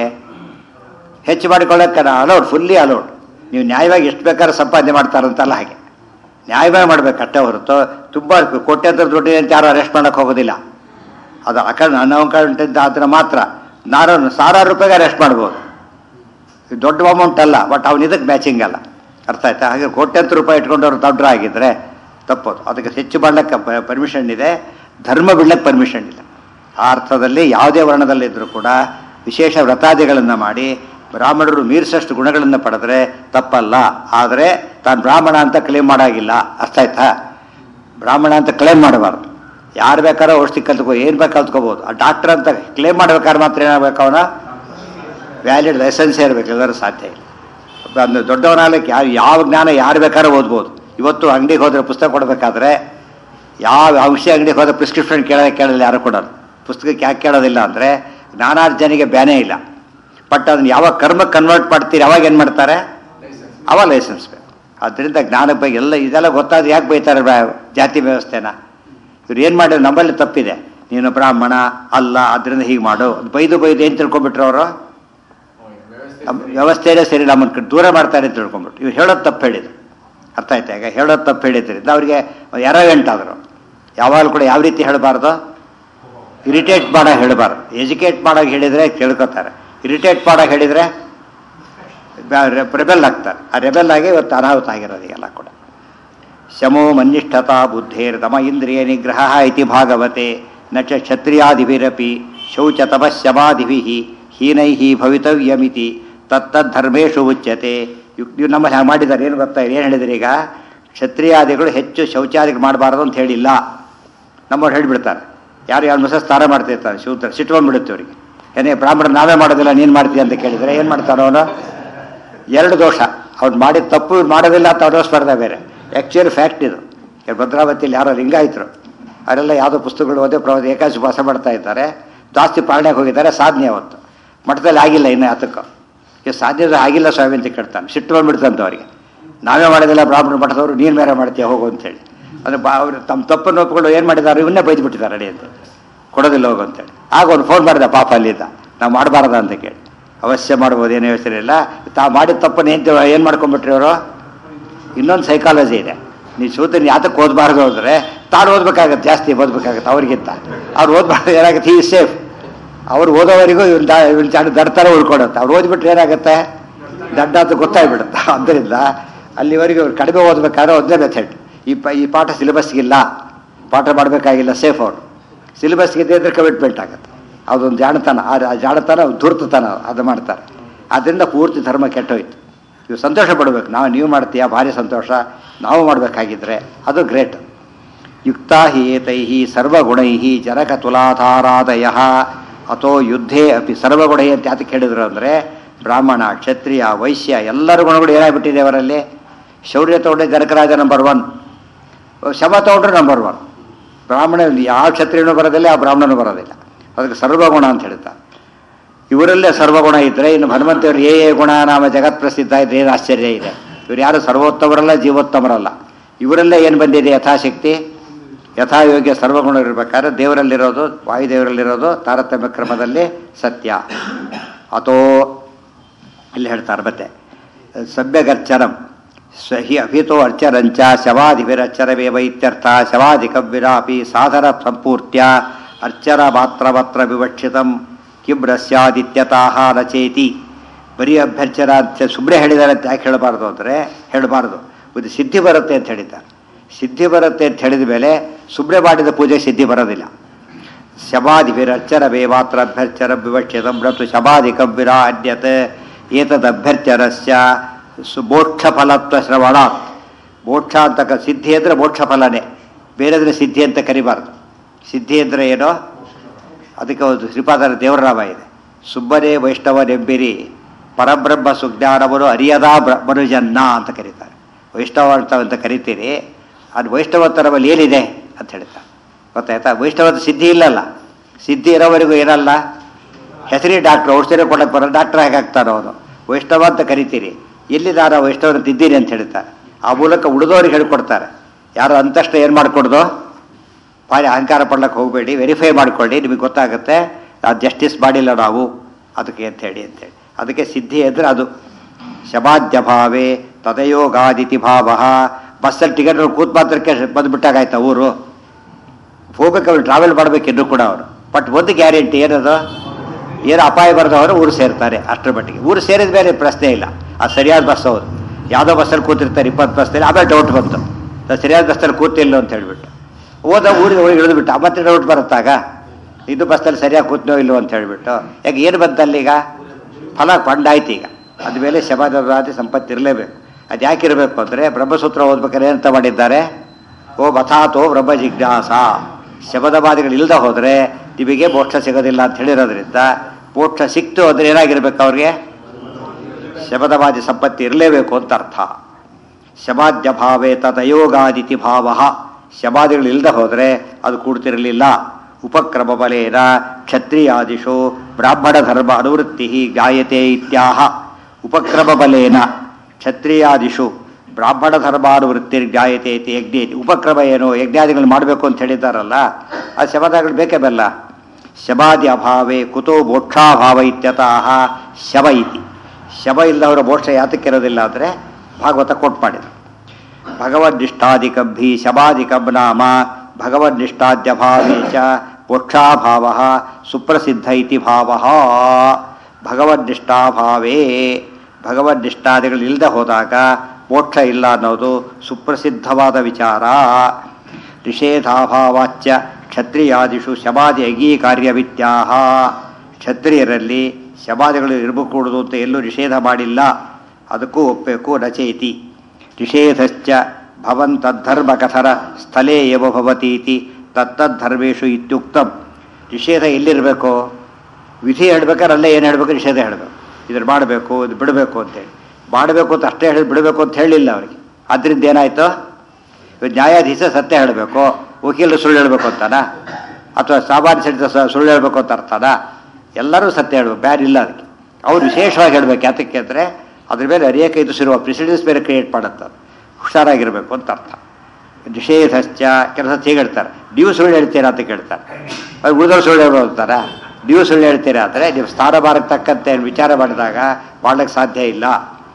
S1: ಹೆಚ್ಚು ಮಾಡಿಕೊಳ್ಳೋಕೆ ಅಲೌಡ್ ಫುಲ್ಲಿ ಅಲೌಡ್ ನೀವು ನ್ಯಾಯವಾಗಿ ಎಷ್ಟು ಬೇಕಾದ್ರೂ ಸಂಪಾದನೆ ಮಾಡ್ತಾರಂತಲ್ಲ ಹಾಗೆ ನ್ಯಾಯವಾಗಿ ಮಾಡ್ಬೇಕು ಅಷ್ಟೇ ಹೊರತು ತುಂಬ ಕೋಟ್ಯಾಂತರ ದುಡ್ಡಿದೆ ಅಂತ ಯಾರು ಅರೆಸ್ಟ್ ಮಾಡೋಕ್ಕೆ ಹೋಗೋದಿಲ್ಲ ಅದು ಅಕೌಂಟ್ ಅನ್ಅಕೌಂಟ್ ಅಂತ ಅದನ್ನ ಮಾತ್ರ ನಾರು ಸಾವಿರಾರು ರೂಪಾಯಿಗೆ ಅರೆಸ್ಟ್ ಮಾಡ್ಬೋದು ಇದು ದೊಡ್ಡ ಅಮೌಂಟ್ ಅಲ್ಲ ಬಟ್ ಅವ್ನು ಇದಕ್ಕೆ ಮ್ಯಾಚಿಂಗ್ ಅಲ್ಲ ಅರ್ಥ ಆಯ್ತಾ ಹಾಗೆ ಕೋಟ್ಯಾಂತರ ರೂಪಾಯಿ ಇಟ್ಕೊಂಡವ್ರು ದೊಡ್ಡ ಆಗಿದ್ರೆ ತಪ್ಪೋದು ಅದಕ್ಕೆ ಹೆಚ್ಚು ಮಾಡಲಿಕ್ಕೆ ಪರ್ಮಿಷನ್ ಇದೆ ಧರ್ಮ ಬಿಡ್ಲಿಕ್ಕೆ ಪರ್ಮಿಷನ್ ಇಲ್ಲ ಆ ಅರ್ಥದಲ್ಲಿ ಯಾವುದೇ ವರ್ಣದಲ್ಲಿದ್ದರೂ ಕೂಡ ವಿಶೇಷ ವ್ರತಾದಿಗಳನ್ನು ಮಾಡಿ ಬ್ರಾಹ್ಮಣರು ಮೀರಿಸಷ್ಟು ಗುಣಗಳನ್ನು ಪಡೆದ್ರೆ ತಪ್ಪಲ್ಲ ಆದರೆ ತಾನು ಬ್ರಾಹ್ಮಣ ಅಂತ ಕ್ಲೇಮ್ ಮಾಡಾಗಿಲ್ಲ ಅರ್ಥ ಆಯ್ತಾ ಬ್ರಾಹ್ಮಣ ಅಂತ ಕ್ಲೇಮ್ ಮಾಡಬಾರ್ದು ಯಾರು ಬೇಕಾರೋ ಔಷಧಿ ಕಲ್ತ್ಕೋ ಏನು ಬೇಕು ಕಲ್ತ್ಕೋಬೋದು ಆ ಡಾಕ್ಟರ್ ಅಂತ ಕ್ಲೇಮ್ ಮಾಡ್ಬೇಕಾದ್ರೆ ಮಾತ್ರ ಏನಾಗಬೇಕು ಅವನ ವ್ಯಾಲಿಡ್ ಲೈಸೆನ್ಸೇ ಇರಬೇಕು ಎಲ್ಲರೂ ಸಾಧ್ಯ ಇಲ್ಲ ಒಂದು ದೊಡ್ಡವನಾಗಲಿಕ್ಕೆ ಯಾವ ಯಾವ ಜ್ಞಾನ ಯಾರು ಬೇಕಾದ್ರೂ ಓದ್ಬೋದು ಇವತ್ತು ಅಂಗಡಿಗೆ ಹೋದರೆ ಪುಸ್ತಕ ಕೊಡಬೇಕಾದ್ರೆ ಯಾವ ಔಷಧಿ ಅಂಗಡಿಗೆ ಹೋದ್ರೆ ಪ್ರಿಸ್ಕ್ರಿಪ್ಷನ್ ಕೇಳ ಕೇಳಲ್ಲ ಯಾರು ಕೊಡೋರು ಪುಸ್ತಕಕ್ಕೆ ಯಾಕೆ ಕೇಳೋದಿಲ್ಲ ಅಂದರೆ ಜ್ಞಾನಾರ್ಜನೆಗೆ ಬ್ಯಾನೇ ಇಲ್ಲ ಬಟ್ ಅದನ್ನ ಯಾವಾಗ ಕರ್ಮ ಕನ್ವರ್ಟ್ ಮಾಡ್ತೀರಿ ಅವಾಗ ಏನು ಮಾಡ್ತಾರೆ ಅವಾಗ ಲೈಸೆನ್ಸ್ ಬೇಕು ಅದರಿಂದ ಜ್ಞಾನ ಬಗ್ಗೆ ಎಲ್ಲ ಇದೆಲ್ಲ ಗೊತ್ತಾದ್ರೆ ಯಾಕೆ ಬೈತಾರೆ ಬ್ರಾ- ಜಾತಿ ವ್ಯವಸ್ಥೆನ ಇವ್ರು ಏನು ಮಾಡಿದ್ರು ನಮ್ಮಲ್ಲಿ ತಪ್ಪಿದೆ ನೀನು ಬ್ರಾಹ್ಮಣ ಅಲ್ಲ ಅದರಿಂದ ಹೀಗೆ ಮಾಡು ಬೈದು ಬೈದು ಏನು ತಿಳ್ಕೊಂಬಿಟ್ರು ಅವರು ವ್ಯವಸ್ಥೆನೇ ಸರಿ ನಮ್ಮನ್ನು ದೂರ ಮಾಡ್ತಾರೆ ಅಂತ ತಿಳ್ಕೊಂಬಿಟ್ಟು ಇವ್ರು ಹೇಳೋದು ತಪ್ಪು ಹೇಳಿದ್ರು ಅರ್ಥ ಆಯ್ತಾ ಈಗ ಹೇಳೋದು ತಪ್ಪು ಹೇಳಿದ್ರಿಂದ ಅವರಿಗೆ ಎರವೆಂಟ್ ಆದರು ಯಾವಾಗಲೂ ಕೂಡ ಯಾವ ರೀತಿ ಹೇಳಬಾರ್ದು ಇರಿಟೇಟ್ ಮಾಡೋ ಹೇಳಬಾರ್ದು ಎಜುಕೇಟ್ ಮಾಡೋಕೆ ಹೇಳಿದರೆ ಕೇಳ್ಕೊತಾರೆ ಇರಿಟೇಟ್ ಮಾಡೋಕೆ ಹೇಳಿದರೆ ರೆಬೆಲ್ ಆಗ್ತಾರೆ ಆ ರೆಬೆಲ್ ಆಗಿ ಇವತ್ತು ಅನಾಹುತ ಆಗಿರೋದು ಎಲ್ಲ ಕೂಡ ಶಮೋ ಮನ್ನಿಷ್ಠತಾ ಬುದ್ಧೇರ್ ತಮ ಇಂದ್ರಿಯ ನಿಗ್ರಹ ಇತಿ ಭಾಗವತೆ ನ ಚ ಕ್ಷತ್ರಿಯಾದಿಭಿರಪಿ ಶೌಚ ತಪಶ್ಯಮಾದಿಭಿ ಹೀನೈ ಭವಿತವ್ಯಮಿತಿ ತತ್ತದ್ಧರ್ಮೇಶು ಉಚ್ಯತೆ ಇವ್- ಇವ್ ನಮ್ಮ ಹಾಗೆ ಮಾಡಿದ್ದಾರೆ ಏನು ಗೊತ್ತಾ ಏನು ಹೇಳಿದ್ರೆ ಈಗ ಕ್ಷತ್ರಿಯಾದಿಗಳು ಹೆಚ್ಚು ಶೌಚಾದಿಗಳು ಮಾಡಬಾರ್ದು ಅಂತ ಹೇಳಿಲ್ಲ ನಮ್ಮವ್ರು ಹೇಳಿಬಿಡ್ತಾರೆ ಯಾರು ಯಾರು ಮಸ ಸ್ನಾನ ಮಾಡ್ತಿರ್ತಾರೆ ಶಿವತರ ಸಿಟ್ಟು ಬಂದ್ಬಿಡುತ್ತೆ ಅವರಿಗೆ ಏನೇ ಬ್ರಾಹ್ಮಣ ನಾವೇ ಮಾಡೋದಿಲ್ಲ ನೀನು ಮಾಡ್ತೀಯ ಅಂತ ಕೇಳಿದರೆ ಏನು ಮಾಡ್ತಾನೋ ಅವನು ಎರಡು ದೋಷ ಅವ್ನು ಮಾಡಿದ ತಪ್ಪು ಇವ್ನು ಮಾಡೋದಿಲ್ಲ ಅಂತ ಅವ್ರ ಸ್ಪರ್ಧೆ ಬೇರೆ ಆ್ಯಕ್ಚುಲಿ ಫ್ಯಾಕ್ಟ್ ಇದು ಈಗ ಭದ್ರಾವತಿಯಲ್ಲಿ ಯಾರೋ ಲಿಂಗಾಯಿತರು ಅವರೆಲ್ಲ ಯಾವುದೋ ಪುಸ್ತಕಗಳು ಓದಿ ಪ್ರವಾಸ ಏಕಾದಶಿ ಉಪವಾಸ ಮಾಡ್ತಾ ಇದ್ದಾರೆ ಜಾಸ್ತಿ ಪಾಲನೆಗೆ ಹೋಗಿದ್ದಾರೆ ಸಾಧನೆ ಅವತ್ತು ಮಠದಲ್ಲಿ ಆಗಿಲ್ಲ ಇನ್ನು ಯಾತಕ್ಕೂ ಈಗ ಸಾಧ್ಯ ಆಗಿಲ್ಲ ಸ್ವಾಮಿ ಅಂತ ಕೇಳ್ತಾನೆ ಸಿಟ್ಟು ಬಂದ್ಬಿಡ್ತಂತ ಅವರಿಗೆ ನಾವೇ ಮಾಡೋದಿಲ್ಲ ಬ್ರಾಹ್ಮಣ ಮಠದವರು ನೀನು ಬೇರೆ ಮಾಡ್ತೀಯ ಹೋಗು ಅಂತೇಳಿ ಅಂದರೆ ಬಾ ಅವರು ತಮ್ಮ ತಪ್ಪನ್ನು ಒಪ್ಕೊಂಡು ಏನು ಮಾಡಿದ್ದಾರೆ ಇವನ್ನೇ ಬೈದು ಬಿಟ್ಟಿದ್ದಾರೆ ಅಡಿ ಅಂತ ಕೊಡೋದಿಲ್ಲ ಹೋಗು ಅಂತೇಳಿ ಆಗ ಅವ್ನು ಫೋನ್ ಮಾಡಿದ ಪಾಪ ಅಲ್ಲಿದ್ದ ನಾವು ಮಾಡಬಾರ್ದ ಅಂತ ಕೇಳಿ ಅವಶ್ಯ ಮಾಡ್ಬೋದು ಏನೋ ಯೋಚನೆ ಇಲ್ಲ ತಾ ಮಾಡಿದ ತಪ್ಪನ್ನು ಏನು ಏನು ಮಾಡ್ಕೊಂಡ್ಬಿಟ್ರಿ ಅವರು ಇನ್ನೊಂದು ಸೈಕಾಲಜಿ ಇದೆ ನೀವು ಸೂತನ ಯಾತಕ್ಕೆ ಓದಬಾರ್ದು ಅಂದರೆ ತಾನು ಓದ್ಬೇಕಾಗತ್ತೆ ಜಾಸ್ತಿ ಓದ್ಬೇಕಾಗತ್ತೆ ಅವ್ರಿಗಿಂತ ಅವ್ರು ಓದ್ಬಾರ್ದು ಏನಾಗುತ್ತೆ ಈ ಸೇಫ್ ಅವ್ರು ಓದೋವರೆಗೂ ಇವ್ನ ದಾ ಇವ್ನ ಚಾಡು ದಡ್ತಾರೆ ಉಳ್ಕೊಡುತ್ತೆ ಅವ್ರು ಓದ್ಬಿಟ್ರೆ ಏನಾಗುತ್ತೆ ದಡ್ಡ ಅಂತ ಗೊತ್ತಾಗ್ಬಿಡುತ್ತೆ ಆದ್ದರಿಂದ ಅಲ್ಲಿವರೆಗೂ ಅವ್ರು ಕಡಿಮೆ ಓದಬೇಕಾದ್ರೆ ಒಂದೇ ಮೆಥಡ್ ಈ ಪ ಈ ಪಾಠ ಸಿಲೆಬಸ್ಗಿಲ್ಲ ಪಾಠ ಮಾಡಬೇಕಾಗಿಲ್ಲ ಸೇಫ್ ಅವರು ಸಿಲೆಬಸ್ಗೆ ಇದ್ದರೆ ಕಮಿಟ್ಮೆಂಟ್ ಆಗುತ್ತೆ ಅದೊಂದು ಜಾಣತನ ಆ ಆ ಜಾಣತನ ಧೂರ್ತತನ ಅದು ಮಾಡ್ತಾರೆ ಅದರಿಂದ ಪೂರ್ತಿ ಧರ್ಮ ಕೆಟ್ಟೋಯ್ತು ಇವು ಸಂತೋಷ ಪಡಬೇಕು ನಾವು ನೀವು ಮಾಡ್ತೀಯ ಭಾರಿ ಸಂತೋಷ ನಾವು ಮಾಡಬೇಕಾಗಿದ್ರೆ ಅದು ಗ್ರೇಟ್ ಯುಕ್ತಾ ಹಿ ಏತೈ ಸರ್ವಗುಣೈ ಜನಕ ತುಲಾಧಾರಾದಯ ಅಥೋ ಯುದ್ಧೇ ಅಪಿ ಸರ್ವಗುಣೈ ಅಂತ ಯಾತಕ್ಕೆ ಹೇಳಿದ್ರು ಅಂದರೆ ಬ್ರಾಹ್ಮಣ ಕ್ಷತ್ರಿಯ ವೈಶ್ಯ ಎಲ್ಲರ ಗುಣಗಳು ಏನಾಗ್ಬಿಟ್ಟಿದೆ ಅವರಲ್ಲಿ ಶೌರ್ಯ ತಗೊಂಡ್ರೆ ಜನಕರಾಜ ನಂಬರ್ ಒನ್ ಶಮ ತಗೊಂಡ್ರೆ ನಂಬರ್ ಒನ್ ಬ್ರಾಹ್ಮಣ ಯಾವ ಕ್ಷತ್ರಿಯನೂ ಬರೋದಿಲ್ಲ ಯಾವ ಬ್ರಾಹ್ಮಣನೂ ಬರೋದಿಲ್ಲ ಅದಕ್ಕೆ ಸರ್ವಗುಣ ಅಂತ ಹೇಳ್ತಾರೆ ಇವರಲ್ಲೇ ಸರ್ವಗುಣ ಇದ್ದರೆ ಇನ್ನು ಹನುಮಂತವ್ರು ಏ ಏ ಗುಣ ನಾಮ ಜಗತ್ ಪ್ರಸಿದ್ಧ ಇದ್ರೆ ಏನು ಆಶ್ಚರ್ಯ ಇದೆ ಇವ್ರು ಯಾರು ಸರ್ವೋತ್ತಮರಲ್ಲ ಜೀವೋತ್ತಮರಲ್ಲ ಇವರಲ್ಲೇ ಏನು ಬಂದಿದೆ ಯಥಾಶಕ್ತಿ ಯಥಾಯೋಗ್ಯ ಸರ್ವಗುಣ ಇರಬೇಕಾದ್ರೆ ದೇವರಲ್ಲಿರೋದು ವಾಯುದೇವರಲ್ಲಿರೋದು ತಾರತಮ್ಯ ಕ್ರಮದಲ್ಲಿ ಸತ್ಯ ಅಥೋ ಇಲ್ಲಿ ಹೇಳ್ತಾರೆ ಮತ್ತೆ ಸಭ್ಯಗರ್ಚನಂ ಸ್ವಹಿ ಅಭಿತೋ ಅರ್ಚರಂಚ ಶವಾಧಿಭಿರಚ್ಚರವೇವ ಇತ್ಯರ್ಥ ಶವಾಧಿಕವಿರಾಪಿ ಸಾಧನ ಸಂಪೂರ್ತ್ಯ ಅರ್ಚರ ಮಾತ್ರಮತ್ರ ವಿವಕ್ಷಿತಂ ಕಿಬ್ರಸ್ಯಾದಿತ್ಯತಾಹ ನಚೇತಿ ಬರೀ ಅಭ್ಯರ್ಚನ ಅಂತ ಸುಮ್ಮನೆ ಹೇಳಿದ್ದಾರೆ ಅಂತ ಯಾಕೆ ಹೇಳಬಾರ್ದು ಅಂದರೆ ಹೇಳಬಾರ್ದು ಇದು ಸಿದ್ಧಿ ಬರುತ್ತೆ ಅಂತ ಹೇಳಿದ್ದಾರೆ ಸಿದ್ಧಿ ಬರುತ್ತೆ ಅಂತ ಹೇಳಿದ ಮೇಲೆ ಸುಮ್ಮನೆ ಮಾಡಿದ ಪೂಜೆ ಸಿದ್ಧಿ ಬರೋದಿಲ್ಲ ಶಮಾಧಿಭಿರಚ್ಚರವೇ ಮಾತ್ರ ಅಭ್ಯರ್ಚರ ವಿವಕ್ಷಿತ ಮೃತು ಶಮಾಧಿಕವಿರ ಅನ್ಯತ್ ಏತದಭ್ಯರ್ಚರಸ್ಯ ಸು ಮೋಕ್ಷಫಲತ್ವ ಶ್ರವಣ ಮೋಕ್ಷ ಅಂತಕ್ಕ ಸಿದ್ಧಿ ಅಂದರೆ ಮೋಕ್ಷ ಫಲನೇ ಬೇರೆದ್ರೆ ಸಿದ್ಧಿ ಅಂತ ಕರಿಬಾರ್ದು ಸಿದ್ಧಿ ಅಂದರೆ ಏನೋ ಅದಕ್ಕೆ ಒಂದು ಶ್ರೀಪಾದರ ದೇವರನಾಮ ಇದೆ ಸುಬ್ಬನೇ ವೈಷ್ಣವನೆಂಬಿರಿ ಪರಬ್ರಹ್ಮ ಸುಜ್ಞಾನವನ್ನು ಅರಿಯದ ಬ್ರ ಮನುಜನ್ನ ಅಂತ ಕರೀತಾರೆ ವೈಷ್ಣವ ಅಂತ ಅಂತ ಕರಿತೀರಿ ಅದು ವೈಷ್ಣವತ್ತರವಲ್ಲಿ ಏನಿದೆ ಅಂತ ಹೇಳ್ತಾರೆ ಗೊತ್ತಾಯ್ತಾ ವೈಷ್ಣವದ ಸಿದ್ಧಿ ಇಲ್ಲಲ್ಲ ಸಿದ್ಧಿ ಇರೋವರೆಗೂ ಏನಲ್ಲ ಹೆಸರಿ ಡಾಕ್ಟ್ರು ಔಷಧಿ ಕೊಡಕ್ಕೆ ಬರೋ ಡಾಕ್ಟ್ರ್ ಹೇಗಾಗ್ತಾರೋ ಅವನು ವೈಷ್ಣವ ಅಂತ ಕರಿತೀರಿ ಎಲ್ಲಿದಾರ ವೈಷ್ಣವಂತ ಇದ್ದೀರಿ ಅಂತ ಹೇಳ್ತಾರೆ ಆ ಮೂಲಕ ಉಳಿದವ್ರಿಗೆ ಹೇಳ್ಕೊಡ್ತಾರೆ ಯಾರು ಅಂತಷ್ಟ ಏನು ಮಾಡಿಕೊಡ್ದು ಭಾರಿ ಅಹಂಕಾರ ಪಡ್ಲಕ್ಕೆ ಹೋಗಬೇಡಿ ವೆರಿಫೈ ಮಾಡ್ಕೊಳ್ಳಿ ನಿಮಗೆ ಗೊತ್ತಾಗುತ್ತೆ ಅದು ಜಸ್ಟಿಸ್ ಮಾಡಿಲ್ಲ ನಾವು ಅದಕ್ಕೆ ಅಂತ ಹೇಳಿ ಅಂತೇಳಿ ಅದಕ್ಕೆ ಸಿದ್ಧಿ ಅಂದರೆ ಅದು ಶಮಾದ್ಯಭಾವೇ ತದಯೋಗಾದಿತಿ ಭಾವ ಬಸ್ಸಲ್ಲಿ ಟಿಕೆಟ್ ಕೂತ್ ಮಾತ್ರಕ್ಕೆ ಬಂದುಬಿಟ್ಟಾಗಾಯ್ತಾ ಊರು ಹೋಗ್ಬೇಕು ಅವ್ರು ಟ್ರಾವೆಲ್ ಮಾಡ್ಬೇಕು ಇನ್ನೂ ಕೂಡ ಅವರು ಬಟ್ ಒಂದು ಗ್ಯಾರಂಟಿ ಏನದು ಏನು ಅಪಾಯ ಬರೆದವರು ಊರು ಸೇರ್ತಾರೆ ಅಷ್ಟರ ಮಟ್ಟಿಗೆ ಊರು ಸೇರಿದ ಮೇಲೆ ಪ್ರಶ್ನೆ ಇಲ್ಲ ಅದು ಸರಿಯಾದ ಬಸ್ ಅವರು ಯಾವುದೋ ಬಸ್ಸಲ್ಲಿ ಕೂತಿರ್ತಾರೆ ಇಪ್ಪತ್ತು ಬಸ್ಸಲ್ಲಿ ಆಮೇಲೆ ಡೌಟ್ ಬಂತು ನಾನು ಸರಿಯಾದ ಬಸ್ಸಲ್ಲಿ ಕೂತಿಲ್ಲ ಅಂತ ಹೇಳ್ಬಿಟ್ಟು ಹೋದ ಊರಿಗೆ ಹೋಗಿ ಇಳಿದ್ಬಿಟ್ಟು ಮತ್ತೆ ಡೌಟ್ ಬರುತ್ತಾಗ ಇದು ಬಸ್ಸಲ್ಲಿ ಸರಿಯಾಗಿ ಕೂತ್ನೋ ಇಲ್ಲೋ ಅಂತ ಹೇಳ್ಬಿಟ್ಟು ಯಾಕೆ ಏನು ಬಂತಲ್ಲಿ ಈಗ ಫಲ ಕೊಂಡಾಯ್ತು ಈಗ ಅದ ಮೇಲೆ ಶಬದಾದಿ ಸಂಪತ್ತು ಇರಲೇಬೇಕು ಅದು ಯಾಕೆ ಇರಬೇಕು ಅಂದರೆ ಬ್ರಹ್ಮಸೂತ್ರ ಓದ್ಬೇಕಾದ್ರೆ ಏನಂತ ಮಾಡಿದ್ದಾರೆ ಓ ಬಥಾತೋ ಬ್ರಹ್ಮ ಜಿಜ್ಞಾಸ ಶಬದವಾದಿಗಳು ಇಲ್ಲದೆ ಹೋದರೆ ನಿಮಗೆ ಮೋಕ್ಷ ಸಿಗೋದಿಲ್ಲ ಅಂತ ಹೇಳಿರೋದ್ರಿಂದ ಮೋಕ್ಷ ಸಿಕ್ತು ಅಂದರೆ ಏನಾಗಿರ್ಬೇಕು ಅವ್ರಿಗೆ ಶಬದವಾದಿ ಸಂಪತ್ತಿ ಇರಲೇಬೇಕು ಅಂತ ಅರ್ಥ ಶಮಾದ್ಯಭಾವೇ ತದಯೋಗಾದಿತಿ ಭಾವ ಶಮಾದಿಗಳು ಇಲ್ಲದೆ ಹೋದರೆ ಅದು ಕೂಡ್ತಿರಲಿಲ್ಲ ಉಪಕ್ರಮ ಬಲೇನ ಕ್ಷತ್ರಿಯಾದಿಷು ಬ್ರಾಹ್ಮಣ ಧರ್ಮ ಅನುವೃತ್ತಿ ಗಾಯತೆ ಇತ್ಯಾಹ ಉಪಕ್ರಮ ಬಲೇನ ಕ್ಷತ್ರಿಯಾದಿಷು ಬ್ರಾಹ್ಮಣ ಧರ್ಮಾನುವೃತ್ತಿ ಗಾಯತೆ ಇತಿ ಯಜ್ಞ ಉಪಕ್ರಮ ಏನು ಯಜ್ಞಾದಿಗಳು ಮಾಡಬೇಕು ಅಂತ ಹೇಳಿದಾರಲ್ಲ ಆ ಶಬದಗಳು ಬೇಕೇ ಬಲ್ಲ ಶಬಾದಿ ಅಭಾವೇ ಕುತೋ ಮೋಕ್ಷಾಭಾವ ಇತ್ಯತಃ ಶವ ಇತಿ ಶವ ಇಲ್ಲದವರ ಮೋಕ್ಷ ಯಾತಕ್ಕಿರೋದಿಲ್ಲ ಅಂದರೆ ಭಾಗವತ ಕೋಟ್ ಮಾಡಿದರು ಭಗವದ್ನಿಷ್ಠಾದಿಕಂ ಹಿ ಶಮಾದಿಕಂ ನಾಮ ಭಗವದ್ನಿಷ್ಠಾದ್ಯಭಾವೇ ಚ ಮೋಕ್ಷಾಭಾವ ಸುಪ್ರಸಿದ್ಧ ಇತಿ ಭಾವ ಭಗವದ್ನಿಷ್ಠಾಭಾವೇ ಭಗವದ್ನಿಷ್ಠಾದಿಗಳು ಇಲ್ಲದೆ ಹೋದಾಗ ಮೋಕ್ಷ ಇಲ್ಲ ಅನ್ನೋದು ಸುಪ್ರಸಿದ್ಧವಾದ ವಿಚಾರ ನಿಷೇಧಾಭಾವಾಚ್ಯ ಕ್ಷತ್ರಿಯಾದಿಷು ಶಮಾದಿ ಅಂಗೀಕಾರ್ಯವಿತ್ಯಾಹ ಕ್ಷತ್ರಿಯರಲ್ಲಿ ಶಮಾದಿಗಳು ಇರಬಕೂಡದು ಅಂತ ಎಲ್ಲೂ ನಿಷೇಧ ಮಾಡಿಲ್ಲ ಅದಕ್ಕೂ ಒಪ್ಪಬೇಕು ರಚೇತಿ ನಿಷೇಧಶ್ಚ ಭವಂತದ್ಧರ್ಮಕಥರ ಸ್ಥಳೇ ಎವ ಭವತೀತಿ ತತ್ತದ್ಧರ್ಮೇಶು ಇತ್ಯುಕ್ತಂ ನಿಷೇಧ ಎಲ್ಲಿರಬೇಕು ವಿಧಿ ಹೇಳ್ಬೇಕಾದ್ರೆ ಅಲ್ಲೇ ಏನು ಹೇಳಬೇಕು ನಿಷೇಧ ಹೇಳಬೇಕು ಇದ್ರ ಮಾಡಬೇಕು ಇದು ಬಿಡಬೇಕು ಅಂತೇಳಿ ಮಾಡಬೇಕು ಅಂತ ಅಷ್ಟೇ ಹೇಳಿ ಬಿಡಬೇಕು ಅಂತ ಹೇಳಿಲ್ಲ ಅವರಿಗೆ ಅದರಿಂದ ಏನಾಯಿತು ಇವಾಗ ನ್ಯಾಯಾಧೀಶ ಸತ್ಯ ಹೇಳಬೇಕು ವಕೀಲರು ಸುಳ್ಳು ಹೇಳಬೇಕು ಅಂತಾನ ಅಥವಾ ಸಾಮಾನ್ಯ ಸಹಿತ ಸುಳ್ಳು ಹೇಳಬೇಕು ಅಂತ ಅರ್ಥನ ಎಲ್ಲರೂ ಸತ್ಯ ಹೇಳಬೇಕು ಬ್ಯಾನ್ ಇಲ್ಲ ಅದಕ್ಕೆ ಅವ್ರು ವಿಶೇಷವಾಗಿ ಹೇಳಬೇಕು ಯಾತಕ್ಕೆ ಅಂದರೆ ಅದ್ರ ಮೇಲೆ ಅನೇಕ ಇದು ಸಿರುವ ಪ್ರೆಸಿಡೆನ್ಸ್ ಬೇರೆ ಕ್ರಿಯೇಟ್ ಮಾಡುತ್ತೆ ಹುಷಾರಾಗಿರಬೇಕು ಅಂತ ಅರ್ಥ ನಿಷೇಧಶ್ಚ ಕೆಲಸ ಹೇಗೆ ಹೇಳ್ತಾರೆ ನೀವು ಸುಳ್ಳು ಹೇಳ್ತೀರಾ ಅಂತ ಕೇಳ್ತಾರೆ ಅವ್ರು ಉಳಿದವ್ರು ಸುಳ್ಳು ಹೇಳೋದು ಅಂತಾರ ನೀವು ಸುಳ್ಳು ಹೇಳ್ತೀರಾ ಅಂದರೆ ನೀವು ಸ್ಥಾನಮಾನಕ್ಕೆ ತಕ್ಕಂತೆ ವಿಚಾರ ಮಾಡಿದಾಗ ಮಾಡ್ಲಿಕ್ಕೆ ಸಾಧ್ಯ ಇಲ್ಲ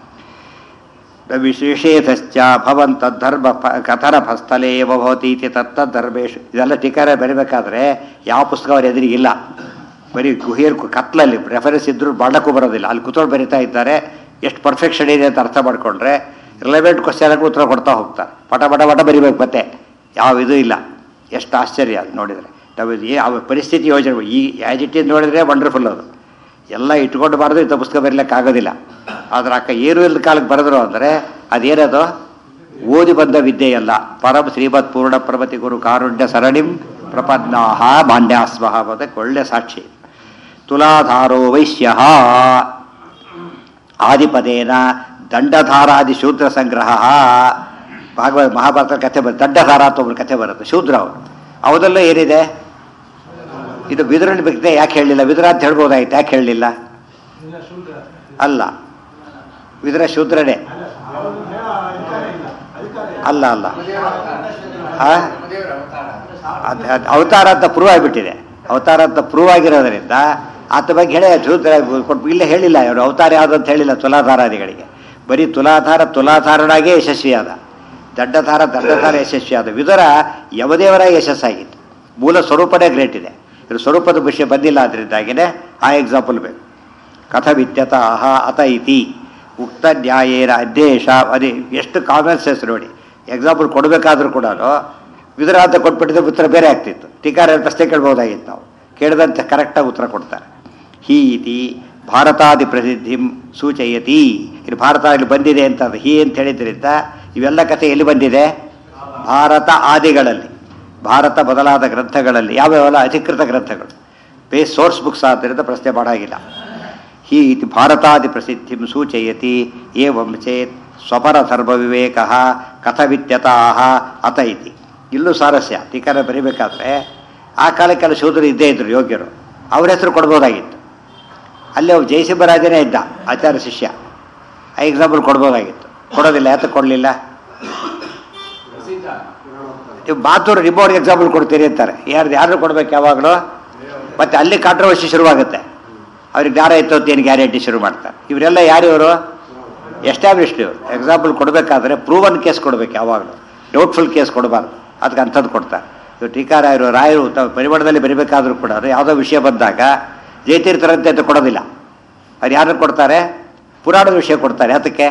S1: ವಿಶೇಷಶ್ಚ ಭವಂತದ್ಧರ್ಮ ಪ- ಕಥನ ಫಸ್ಥಲೆ ಏವ ಭವತಿ ಇತಿ ತತ್ತದ್ಧರ್ಮೇಶು ಇದೆಲ್ಲ ಟೀಕಾರ ಬರಿಬೇಕಾದ್ರೆ ಯಾವ ಪುಸ್ತಕ ಅವ್ರ ಎದುರಿಗಿಲ್ಲ ಬರೀ ಗುಹೇರ್ ಕತ್ಲಲ್ಲಿ ರೆಫರೆನ್ಸ್ ಇದ್ರೂ ಮಾಡಕ್ಕೂ ಬರೋದಿಲ್ಲ ಅಲ್ಲಿ ಕೂತ್ಕೊಂಡು ಬರಿತಾ ಇದ್ದಾರೆ ಎಷ್ಟು ಪರ್ಫೆಕ್ಷನ್ ಇದೆ ಅಂತ ಅರ್ಥ ಮಾಡ್ಕೊಂಡ್ರೆ ರಿಲೆವೆಂಟ್ ಕ್ವಶನ್ಗೂ ಉತ್ತರ ಕೊಡ್ತಾ ಹೋಗ್ತಾರೆ ಪಟ ಪಟ ಪಟ ಬರಿಬೇಕು ಮತ್ತೆ ಯಾವ ಇದು ಇಲ್ಲ ಎಷ್ಟು ಆಶ್ಚರ್ಯ ಅದು ನೋಡಿದರೆ ನಾವು ಇದು ಏ- ಆ ಪರಿಸ್ಥಿತಿ ಯೋಚನೆ ಈ ಆ್ಯಸ್ ಇಟ್ ಇಸ್ ನೋಡಿದರೆ ವಂಡರ್ಫುಲ್ ಅದು ಎಲ್ಲ ಇಟ್ಕೊಂಡು ಬಾರ್ದು ಇಂಥ ಪುಸ್ತಕ ಬರೀಲಿಕ್ಕೆ ಆಗೋದಿಲ್ಲ ಆದ್ರೆ ಅಕ್ಕ ಏನು ಇಲ್ಲದ ಕಾಲಕ್ಕೆ ಬರೆದ್ರು ಅಂದರೆ ಅದೇನದು ಓದಿ ಬಂದ ವಿದ್ಯೆಯಲ್ಲ ಪರಂ ಶ್ರೀಮತ್ ಪೂರ್ಣ ಪ್ರಮತಿ ಗುರು ಕಾರುಣ್ಯ ಸರಣಿಂ ಪ್ರಪದ್ನಾಹ ಮಾನ್ಯಾಸ್ಮಹ ಅದಕ್ಕೆ ಒಳ್ಳೆ ಸಾಕ್ಷಿ ತುಲಾಧಾರೋ ವೈಶ್ಯ ಆದಿಪದೇನ ದಂಡಧಾರಾದಿ ಶೂದ್ರ ಸಂಗ್ರಹ ಭಾಗವತ ಮಹಾಭಾರತ ಕಥೆ ಬರುತ್ತೆ ದಂಡಧಾರ ಅಂತ ಒಬ್ಬರು ಕಥೆ ಬರುತ್ತೆ ಶೂದ್ರ ಅವರು ಅವದೆಲ್ಲ ಏನಿದೆ ಇದು ವಿದುರನ ಬಗ್ಗೆ ಯಾಕೆ ಹೇಳಲಿಲ್ಲ ವಿದುರ ಅಂತ ಹೇಳ್ಬೋದಾಯ್ತು ಯಾಕೆ ಹೇಳಲಿಲ್ಲ ಅಲ್ಲ ವಿದುರ ಶೂದ್ರನೇ ಅಲ್ಲ ಅಲ್ಲ ಆ? ಅದ್- ಅದ್ ಅವತಾರ ಅಂತ ಪ್ರೂವ್ ಆಗಿಬಿಟ್ಟಿದೆ ಅವತಾರ ಅಂತ ಪ್ರೂವ್ ಆಗಿರೋದ್ರಿಂದ ಆತ ಬಗ್ಗೆ ಹೇಳಿ ಶೂದ್ರ ಕೊಟ್ಟು ಇಲ್ಲೇ ಹೇಳಿಲ್ಲ ಇವರು ಅವತಾರ ಯಾವುದು ಅಂತ ಹೇಳಿಲ್ಲ ತುಲಾಧಾರಾದಿಗಳಿಗೆ ಬರೀ ತುಲಾಧಾರ ತುಲಾಧಾರನಾಗೇ ಯಶಸ್ವಿಯಾದ ದಡ್ಡಧಾರ ದಡ್ಡಧಾರ ಯಶಸ್ವಿಯಾದ ವಿದುರ ಯಮದೇವರ ಯಶಸ್ಸಾಗಿತ್ತು ಮೂಲ ಸ್ವರೂಪನೇ ಗ್ರೇಟ್ ಇದೆ ಇದ್ರ ಸ್ವರೂಪದ ವಿಷಯ ಬಂದಿಲ್ಲ ಅದರಿಂದಾಗಿನೇ ಆ ಎಕ್ಸಾಂಪಲ್ ಬೇಕು ಕಥವಿತ್ಯತ ಅಹ ಅತ ಇತಿ ಉಕ್ತ ನ್ಯಾಯೇನ ಅಧ್ಯೇಶ ಅದೇ ಎಷ್ಟು ಕಾಮನ್ ಸೆನ್ಸ್ ನೋಡಿ ಎಕ್ಸಾಂಪಲ್ ಕೊಡಬೇಕಾದ್ರೂ ಕೂಡ ವಿದುರ ಅಂತ ಕೊಟ್ಬಿಟ್ಟಿದ್ರೆ ಉತ್ತರ ಬೇರೆ ಆಗ್ತಿತ್ತು ಟೀಕಾರ ಪ್ರಶ್ನೆ ಕೇಳ್ಬೋದಾಗಿತ್ತು ನಾವು ಕೇಳಿದಂತೆ ಕರೆಕ್ಟಾಗಿ ಉತ್ತರ ಕೊಡ್ತಾರೆ ಹೀ ಇತಿ ಭಾರತಾದಿ ಪ್ರಸಿದ್ಧಿಂ ಸೂಚಯತಿ ಇಲ್ಲಿ ಭಾರತ ಇಲ್ಲಿ ಬಂದಿದೆ ಅಂತ ಅದು ಹೀ ಅಂತ ಹೇಳಿದ್ರಿಂದ ಇವೆಲ್ಲ ಕಥೆ ಎಲ್ಲಿ ಬಂದಿದೆ ಭಾರತ ಆದಿಗಳಲ್ಲಿ ಭಾರತ ಬದಲಾದ ಗ್ರಂಥಗಳಲ್ಲಿ ಯಾವ್ಯಾವೆಲ್ಲ ಅಧಿಕೃತ ಗ್ರಂಥಗಳು ಬೇಸ್ ಸೋರ್ಸ್ ಬುಕ್ಸ್ ಆದ್ದರಿಂದ ಪ್ರಶ್ನೆ ಮಾಡಾಗಿಲ್ಲ ಹೀ ಇತಿ ಭಾರತಾದಿ ಪ್ರಸಿದ್ಧಿಂ ಸೂಚಯತಿ ಏವಂ ಚೇತ್ ಸ್ವಪರಧರ್ಮ ವಿವೇಕ ಕಥವಿತ್ಯತಾಹ ಅತ ಇತಿ ಇಲ್ಲೂ ಸಾರಸ್ಯ ಟೀಕಾರ ಬರಿಬೇಕಾದ್ರೆ ಆ ಕಾಲಕ್ಕೆಲ್ಲ ಶೂದ್ರರು ಇದ್ದೇ ಇದ್ರು ಯೋಗ್ಯರು ಅವ್ರ ಹೆಸರು ಕೊಡ್ಬೋದಾಗಿತ್ತು ಅಲ್ಲಿ ಒಬ್ಬ ಜಯಸಿಂಹರಾಜನೇ ಇದ್ದ ಆಚಾರ್ಯ ಶಿಷ್ಯ ಆ ಎಕ್ಸಾಂಪಲ್ ಕೊಡ್ಬೋದಾಗಿತ್ತು ಕೊಡೋದಿಲ್ಲ ಯಾತಕ್ಕೆ ಕೊಡಲಿಲ್ಲ ನೀವು ಮಾತೂರು ನಿಮ್ಮವ್ರಿಗೆ ಎಕ್ಸಾಂಪಲ್ ಕೊಡ್ತೀರಿ ಅಂತಾರೆ ಯಾರು ಯಾರು ಕೊಡ್ಬೇಕು ಯಾವಾಗಲೂ ಮತ್ತೆ ಅಲ್ಲಿ ಕಾಂಟ್ರವರ್ಸಿ ಶುರುವಾಗುತ್ತೆ ಅವ್ರಿಗೆ ಜ್ಞಾನ ಇತ್ತು ಅಂತ ಏನು ಗ್ಯಾರಂಟಿ ಶುರು ಮಾಡ್ತಾರೆ ಇವರೆಲ್ಲ ಯಾರು ಇವರು ಎಸ್ಟಾಬ್ಲಿಷ್ಡ್ ಇವರು ಎಕ್ಸಾಂಪಲ್ ಕೊಡಬೇಕಾದ್ರೆ ಪ್ರೂವನ್ ಕೇಸ್ ಕೊಡಬೇಕು ಯಾವಾಗಲೂ ಡೌಟ್ಫುಲ್ ಕೇಸ್ ಕೊಡಬಾರ್ದು ಅದಕ್ಕೆ ಅಂಥದ್ದು ಕೊಡ್ತಾರೆ ಇವರು ಟೀಕಾರಾಯರು ರಾಯರು ತಾವು ಪರಿಮಾಣದಲ್ಲಿ ಬರಿಬೇಕಾದ್ರೂ ಕೂಡ ಅದು ಯಾವುದೋ ವಿಷಯ ಬಂದಾಗ ಜಯತೀರ್ಥರಂತೆ ಅಂತ ಕೊಡೋದಿಲ್ಲ ಅವ್ರು ಯಾರು ಕೊಡ್ತಾರೆ ಪುರಾಣದ ವಿಷಯ ಕೊಡ್ತಾರೆ ಅದಕ್ಕೆ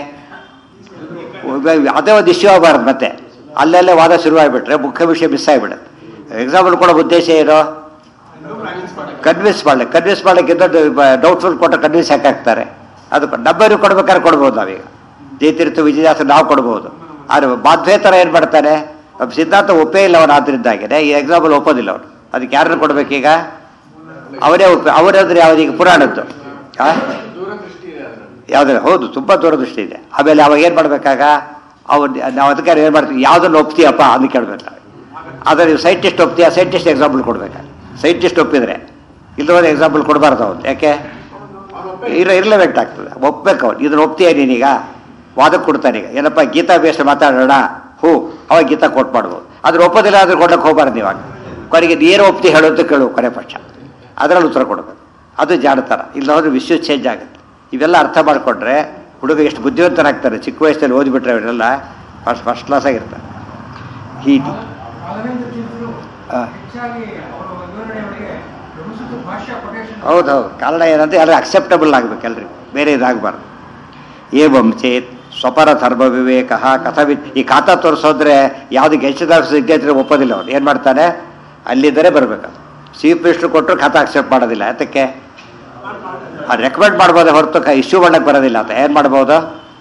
S1: ಅದೇ ಒಂದು ಇಶ್ಯೂ ಆಗಬಾರ್ದು ಮತ್ತೆ ಅಲ್ಲೆಲ್ಲೇ ವಾದ ಶುರುವಾಗಿಬಿಟ್ರೆ ಮುಖ್ಯ ವಿಷಯ ಮಿಸ್ ಆಗಿಬಿಡುತ್ತೆ ಎಕ್ಸಾಂಪಲ್ ಕೊಡೋ ಉದ್ದೇಶ ಏನು ಕನ್ವಿನ್ಸ್ ಮಾಡಲಿ ಕನ್ವಿನ್ಸ್ ಮಾಡಲಿಕ್ಕೆ ದೊಡ್ಡ ಡೌಟ್ಫುಲ್ ಕೊಟ್ಟ ಕನ್ವಿನ್ಸ್ ಯಾಕೆ ಆಗ್ತಾರೆ ಅದು ಡಬ್ಬರು ಕೊಡ್ಬೇಕಾದ್ರೆ ಕೊಡ್ಬೋದು ನಾವೀಗ ಜಯತೀರ್ಥ ವಿಜಯದಾಸ ನಾವು ಕೊಡ್ಬೋದು ಆದರೆ ಬಾಧ್ವೇತರ ಏನು ಮಾಡ್ತಾನೆ ನಮ್ಮ ಸಿದ್ಧಾಂತ ಒಪ್ಪೇ ಇಲ್ಲ ಅವನು ಆದ್ದರಿಂದಾಗಿದೆ ಈ ಎಕ್ಸಾಂಪಲ್ ಒಪ್ಪೋದಿಲ್ಲ ಅವನು ಅದಕ್ಕೆ ಯಾರನ್ನು ಕೊಡ್ಬೇಕೀಗ ಅವರೇ ಒಪ್ಪ ಅವರಾದ್ರೆ ಯಾವ್ದೀಗ ಪುರಾಣದ್ದು ಆ? ಯಾವ್ದ್ರ ಹೌದು ತುಂಬ ದೂರದೃಷ್ಟಿ ಇದೆ ಆಮೇಲೆ ಅವಾಗ ಏನು ಮಾಡ್ಬೇಕಾಗ ಅವ್ರು ನಾವು ಅದಕ್ಕೆ ಏನು ಮಾಡ್ತೀವಿ ಯಾವುದನ್ನು ಒಪ್ತೀಯಪ್ಪ ಅಂತ ಕೇಳ್ಬೇಕು ಆದರೆ ನೀವು ಸೈಂಟಿಸ್ಟ್ ಒಪ್ತೀಯ ಸೈಂಟಿಸ್ಟ್ ಎಕ್ಸಾಂಪಲ್ ಕೊಡ್ಬೇಕು ಸೈಂಟಿಸ್ಟ್ ಒಪ್ಪಿದ್ರೆ ಇಲ್ಲದ ಎಕ್ಸಾಂಪಲ್ ಕೊಡಬಾರ್ದು ಅವನು ಯಾಕೆ ಇರ ಇರ್ಲೆವೆಂಟ್ ಆಗ್ತದೆ ಒಪ್ಬೇಕು ಅವನು ಇದನ್ನ ಒಪ್ತೀಯ ನೀನೀಗ ವಾದಕ್ಕೆ ಕೊಡ್ತಾನೀಗ ಏನಪ್ಪ ಗೀತಾ ಬೇಸ್ ಮಾತಾಡೋಣ ಹೂ ಅವಾಗ ಗೀತಾ ಕೊಟ್ಟು ಮಾಡ್ಬೋದು ಆದ್ರೆ ಒಪ್ಪೋದಿಲ್ಲ ಆದ್ರೆ ಕೊಡ್ಲಿಕ್ಕೆ ಹೋಗ್ಬಾರ್ದು ಇವಾಗ ಕೊನೆಗೆ ಏನು ಒಪ್ತಿ ಹೇಳು ಅಂತ ಕೇಳು ಕೊನೆ ಪಕ್ಷ ಅದರಲ್ಲಿ ಉತ್ತರ ಕೊಡಬೇಕು ಅದು ಜಾಡ್ತಾರ ಇಲ್ಲ ಹೋದ್ರೆ ವಿಶ್ವ ಚೇಂಜ್ ಆಗುತ್ತೆ ಇವೆಲ್ಲ ಅರ್ಥ ಮಾಡಿಕೊಂಡ್ರೆ ಹುಡುಗ ಎಷ್ಟು ಬುದ್ಧಿವಂತರಾಗ್ತಾರೆ ಚಿಕ್ಕ ವಯಸ್ಸಲ್ಲಿ ಓದಿಬಿಟ್ರೆ ಅವರೆಲ್ಲ ಫಸ್ಟ್ ಫಸ್ಟ್ ಕ್ಲಾಸ್ ಆಗಿರ್ತಾರೆ ಹೀತಿ
S2: ರಾಘವೇಂದ್ರ ತೀರ್ಥರು
S1: ಆ.
S2: ಹೆಚ್ಚಾಗಿ ಅವರ ವಿವರಣೆಯೊಳಗೆ ಬ್ರಹ್ಮಸೂತ್ರ ಭಾಷ್ಯ ಕೊಟೇಶನ್
S1: ಹೌದೌದು ಕಾರಣ ಏನಂತ ಎಲ್ಲರೂ ಅಕ್ಸೆಪ್ಟಬಲ್ ಆಗಬೇಕು ಎಲ್ರಿಗೂ ಬೇರೆ ಇದಾಗಬಾರ್ದು ಏವಂ ಚೇತ್ ಸ್ವಪರ ಧರ್ಮ ವಿವೇಕ ಕಥವಿ ಈ ಖಾತಾ ತೋರಿಸೋದ್ರೆ ಯಾವುದು ಗೆಸ್ಟ್ದಾಗ ಸಿಗ್ನೇಚರ್ ಒಪ್ಪೋದಿಲ್ಲ ಅವ್ರು ಏನು ಮಾಡ್ತಾನೆ ಅಲ್ಲಿದ್ದರೆ ಬರಬೇಕು ಚೀಫ್ ಮಿನಿಸ್ಟರ್ ಕೊಟ್ಟರು ಖಾತಾ ಅಕ್ಸೆಪ್ಟ್ ಮಾಡೋದಿಲ್ಲ ಯಾತಕ್ಕೆ ರೆಕಮೆಂಡ್ ಮಾಡ್ಬೋದೇ ಹೊರತು ಇಶ್ಯೂ ಮಾಡಕ್ಕೆ ಬರೋದಿಲ್ಲ ಅಂತ ಏನು ಮಾಡ್ಬೋದು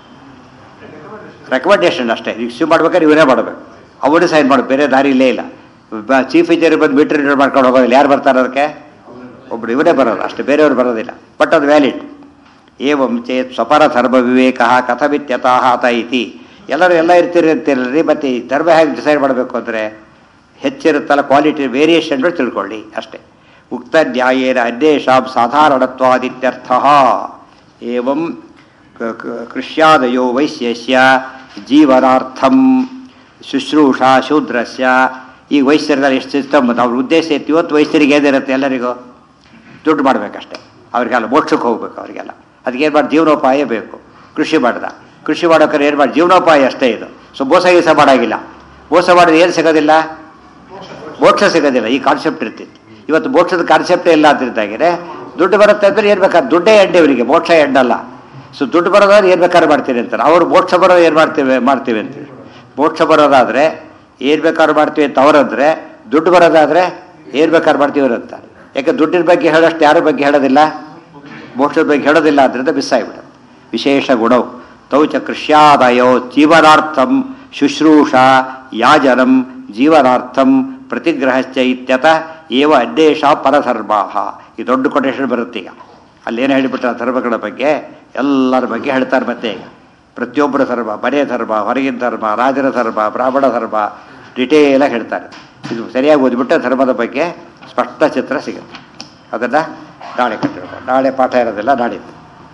S1: ರೆಕಮೆಂಡೇಶನ್ ಅಷ್ಟೇ ಇಶ್ಯೂ ಮಾಡ್ಬೇಕಾದ್ರೆ ಇವರೇ ಮಾಡಬೇಕು ಅವರೇ ಸೈನ್ ಮಾಡಿ ಬೇರೆ ದಾರಿ ಇಲ್ಲೇ ಇಲ್ಲ ಚೀಫ್ ಇಂಜಿನಿಯರ್ ಬಂದು ಮೀಟರ್ ರೀಡರ್ ಮಾಡ್ಕೊಂಡು ಹೋಗೋದಿಲ್ಲ ಯಾರು ಬರ್ತಾರೆ ಅದಕ್ಕೆ ಒಬ್ರು ಇವರೇ ಬರೋದು ಅಷ್ಟೇ ಬೇರೆಯವರು ಬರೋದಿಲ್ಲ ಬಟ್ ಅದು ವ್ಯಾಲಿಡ್ ಏವಂ ಚೇತ್ ಸ್ವಪರ ಧರ್ಮ ವಿವೇಕ ಕಥಮಿತ್ಯತಃ ಅತ ಇತಿ ಎಲ್ಲರೂ ಎಲ್ಲ ಇರ್ತೀರಿ ಅಂತಿರಲ್ರಿ ಮತ್ತೆ ಈ ಧರ್ಮ ಹೇಗೆ ಡಿಸೈಡ್ ಮಾಡಬೇಕು ಅಂದರೆ ಹೆಚ್ಚಿರುತ್ತಲ್ಲ ಕ್ವಾಲಿಟಿ ವೇರಿಯೇಷನ್ಗಳು ತಿಳ್ಕೊಳ್ಳಿ ಅಷ್ಟೇ ಉಕ್ತ ನ್ಯಾಯೇನ ಅನ್ಯೇಷಾಂ ಸಾಧಾರಣತ್ವಾದಿತ್ಯರ್ಥ ಏವಂ ಕ- ಕ- ಕೃಷ್ಯಾದಯೋ ವೈಶ್ಯಸ್ಯ ಜೀವನಾರ್ಥಂ ಶುಶ್ರೂಷಾ ಶೂದ್ರಸ್ಯ ಈ ವೈಶ್ಯರಲ್ಲಿ ಎಷ್ಟು ಸಿಸ್ಟಮ್ ಅವ್ರ ಉದ್ದೇಶ ಇತ್ತು ಇವತ್ತು ವೈಶ್ಯರಿಗೆ ಏನಿರುತ್ತೆ ಎಲ್ಲರಿಗೂ ದುಡ್ಡು ಮಾಡಬೇಕಷ್ಟೆ ಅವ್ರಿಗೆಲ್ಲ ಮೋಕ್ಷಕ್ಕೆ ಹೋಗ್ಬೇಕು ಅವರಿಗೆಲ್ಲ ಅದಕ್ಕೆ ಏನು ಮಾಡಿ ಜೀವನೋಪಾಯ ಬೇಕು ಕೃಷಿ ಮಾಡ್ದ ಕೃಷಿ ಮಾಡೋಕೆ ಏನು ಮಾಡಿ ಜೀವನೋಪಾಯ ಅಷ್ಟೇ ಇದು ಸೊ ಮೋಸ ಗೀಸ ಮಾಡೋಂಗಿಲ್ಲ ಮೋಸ ಮಾಡಿದ್ರೆ ಏನು ಸಿಗೋದಿಲ್ಲ ಮೋಕ್ಷ ಸಿಗೋದಿಲ್ಲ ಈ ಕಾನ್ಸೆಪ್ಟ್ ಇರ್ತಿತ್ತು ಇವತ್ತು ಮೋಕ್ಷದ ಕಾನ್ಸೆಪ್ಟೇ ಇಲ್ಲ ಅಂತಿದ್ದಾಗಿದೆ ದುಡ್ಡು ಬರುತ್ತೆ ಅಂದ್ರೆ ಏನು ಬೇಕಾದ್ರೆ ದುಡ್ಡೇ ಎಡ್ಡೆ ಇವರಿಗೆ ಮೋಕ್ಷ ಎಡ್ಡಲ್ಲ ಸೊ ದುಡ್ಡು ಬರೋದಾದ್ರೆ ಏನು ಬೇಕಾದ್ರೆ ಮಾಡ್ತೀರಿ ಅಂತಾರೆ ಅವರು ಮೋಕ್ಷ ಬರೋದು ಏನು ಮಾಡ್ತೀವಿ ಮಾಡ್ತೀವಿ ಅಂತೀವಿ ಮೋಕ್ಷ ಬರೋದಾದರೆ ಏನು ಬೇಕಾದ್ರೂ ಮಾಡ್ತೀವಿ ಅಂತ ಅವರಂದ್ರೆ ದುಡ್ಡು ಬರೋದಾದರೆ ಏನು ಬೇಕಾದ್ರೂ ಮಾಡ್ತೀವಿ ಅಂತ ಯಾಕೆ ದುಡ್ಡಿನ ಬಗ್ಗೆ ಹೇಳೋಷ್ಟು ಯಾರ ಬಗ್ಗೆ ಹೇಳೋದಿಲ್ಲ ಮೋಕ್ಷದ ಬಗ್ಗೆ ಹೇಳೋದಿಲ್ಲ ಅದರಿಂದ ಮಿಸ್ ಆಗಿಬಿಡುತ್ತೆ ವಿಶೇಷ ಗುಣವು ತೌ ಚ ಕೃಷ್ಯಾದಯೋ ಜೀವನಾರ್ಥಂ ಶುಶ್ರೂಷಾ ಯಾಜನಂ ಜೀವನಾರ್ಥಂ ಪ್ರತಿಗ್ರಹಶ್ಚ ಇತ್ಯತ ಏವ ಅನ್ಯೇಷ ಪರಧರ್ಮಾಹ ಈ ದೊಡ್ಡ ಕೊಟೇಶನ್ ಬರುತ್ತೆ ಈಗ ಅಲ್ಲೇನು ಹೇಳಿಬಿಟ್ರೆ ಧರ್ಮಗಳ ಬಗ್ಗೆ ಎಲ್ಲರ ಬಗ್ಗೆ ಹೇಳ್ತಾರೆ ಮತ್ತೆ ಈಗ ಪ್ರತಿಯೊಬ್ಬರ ಧರ್ಮ ಮನೆ ಧರ್ಮ ಹೊರಗಿನ ಧರ್ಮ ರಾಜರ ಧರ್ಮ ಬ್ರಾಹ್ಮಣ ಧರ್ಮ ಡಿಟೇಲಾಗಿ ಹೇಳ್ತಾರೆ ಇದು ಸರಿಯಾಗಿ ಓದ್ಬಿಟ್ರೆ ಧರ್ಮದ ಬಗ್ಗೆ ಸ್ಪಷ್ಟ ಚಿತ್ರ ಸಿಗುತ್ತೆ ಅದನ್ನು ನಾಳೆ ಕಟ್ಟಿಡ್ಬೋದು ನಾಳೆ ಪಾಠ ಇರೋದಿಲ್ಲ ನಾಡಿದ್ದು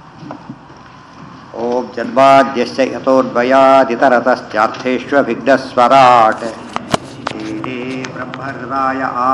S1: ಓಂ ಜನ್ಮಾದ್ಯಶ್ಚ ಯಥೋನ್ಮಯಾದಿತರತಶ್ಚಾರ್ಥೇಷ್ವಭಿಘ್ನಸ್ವರಾಟ್ ಬ್ರಹ್ಮಹೃದಾಯ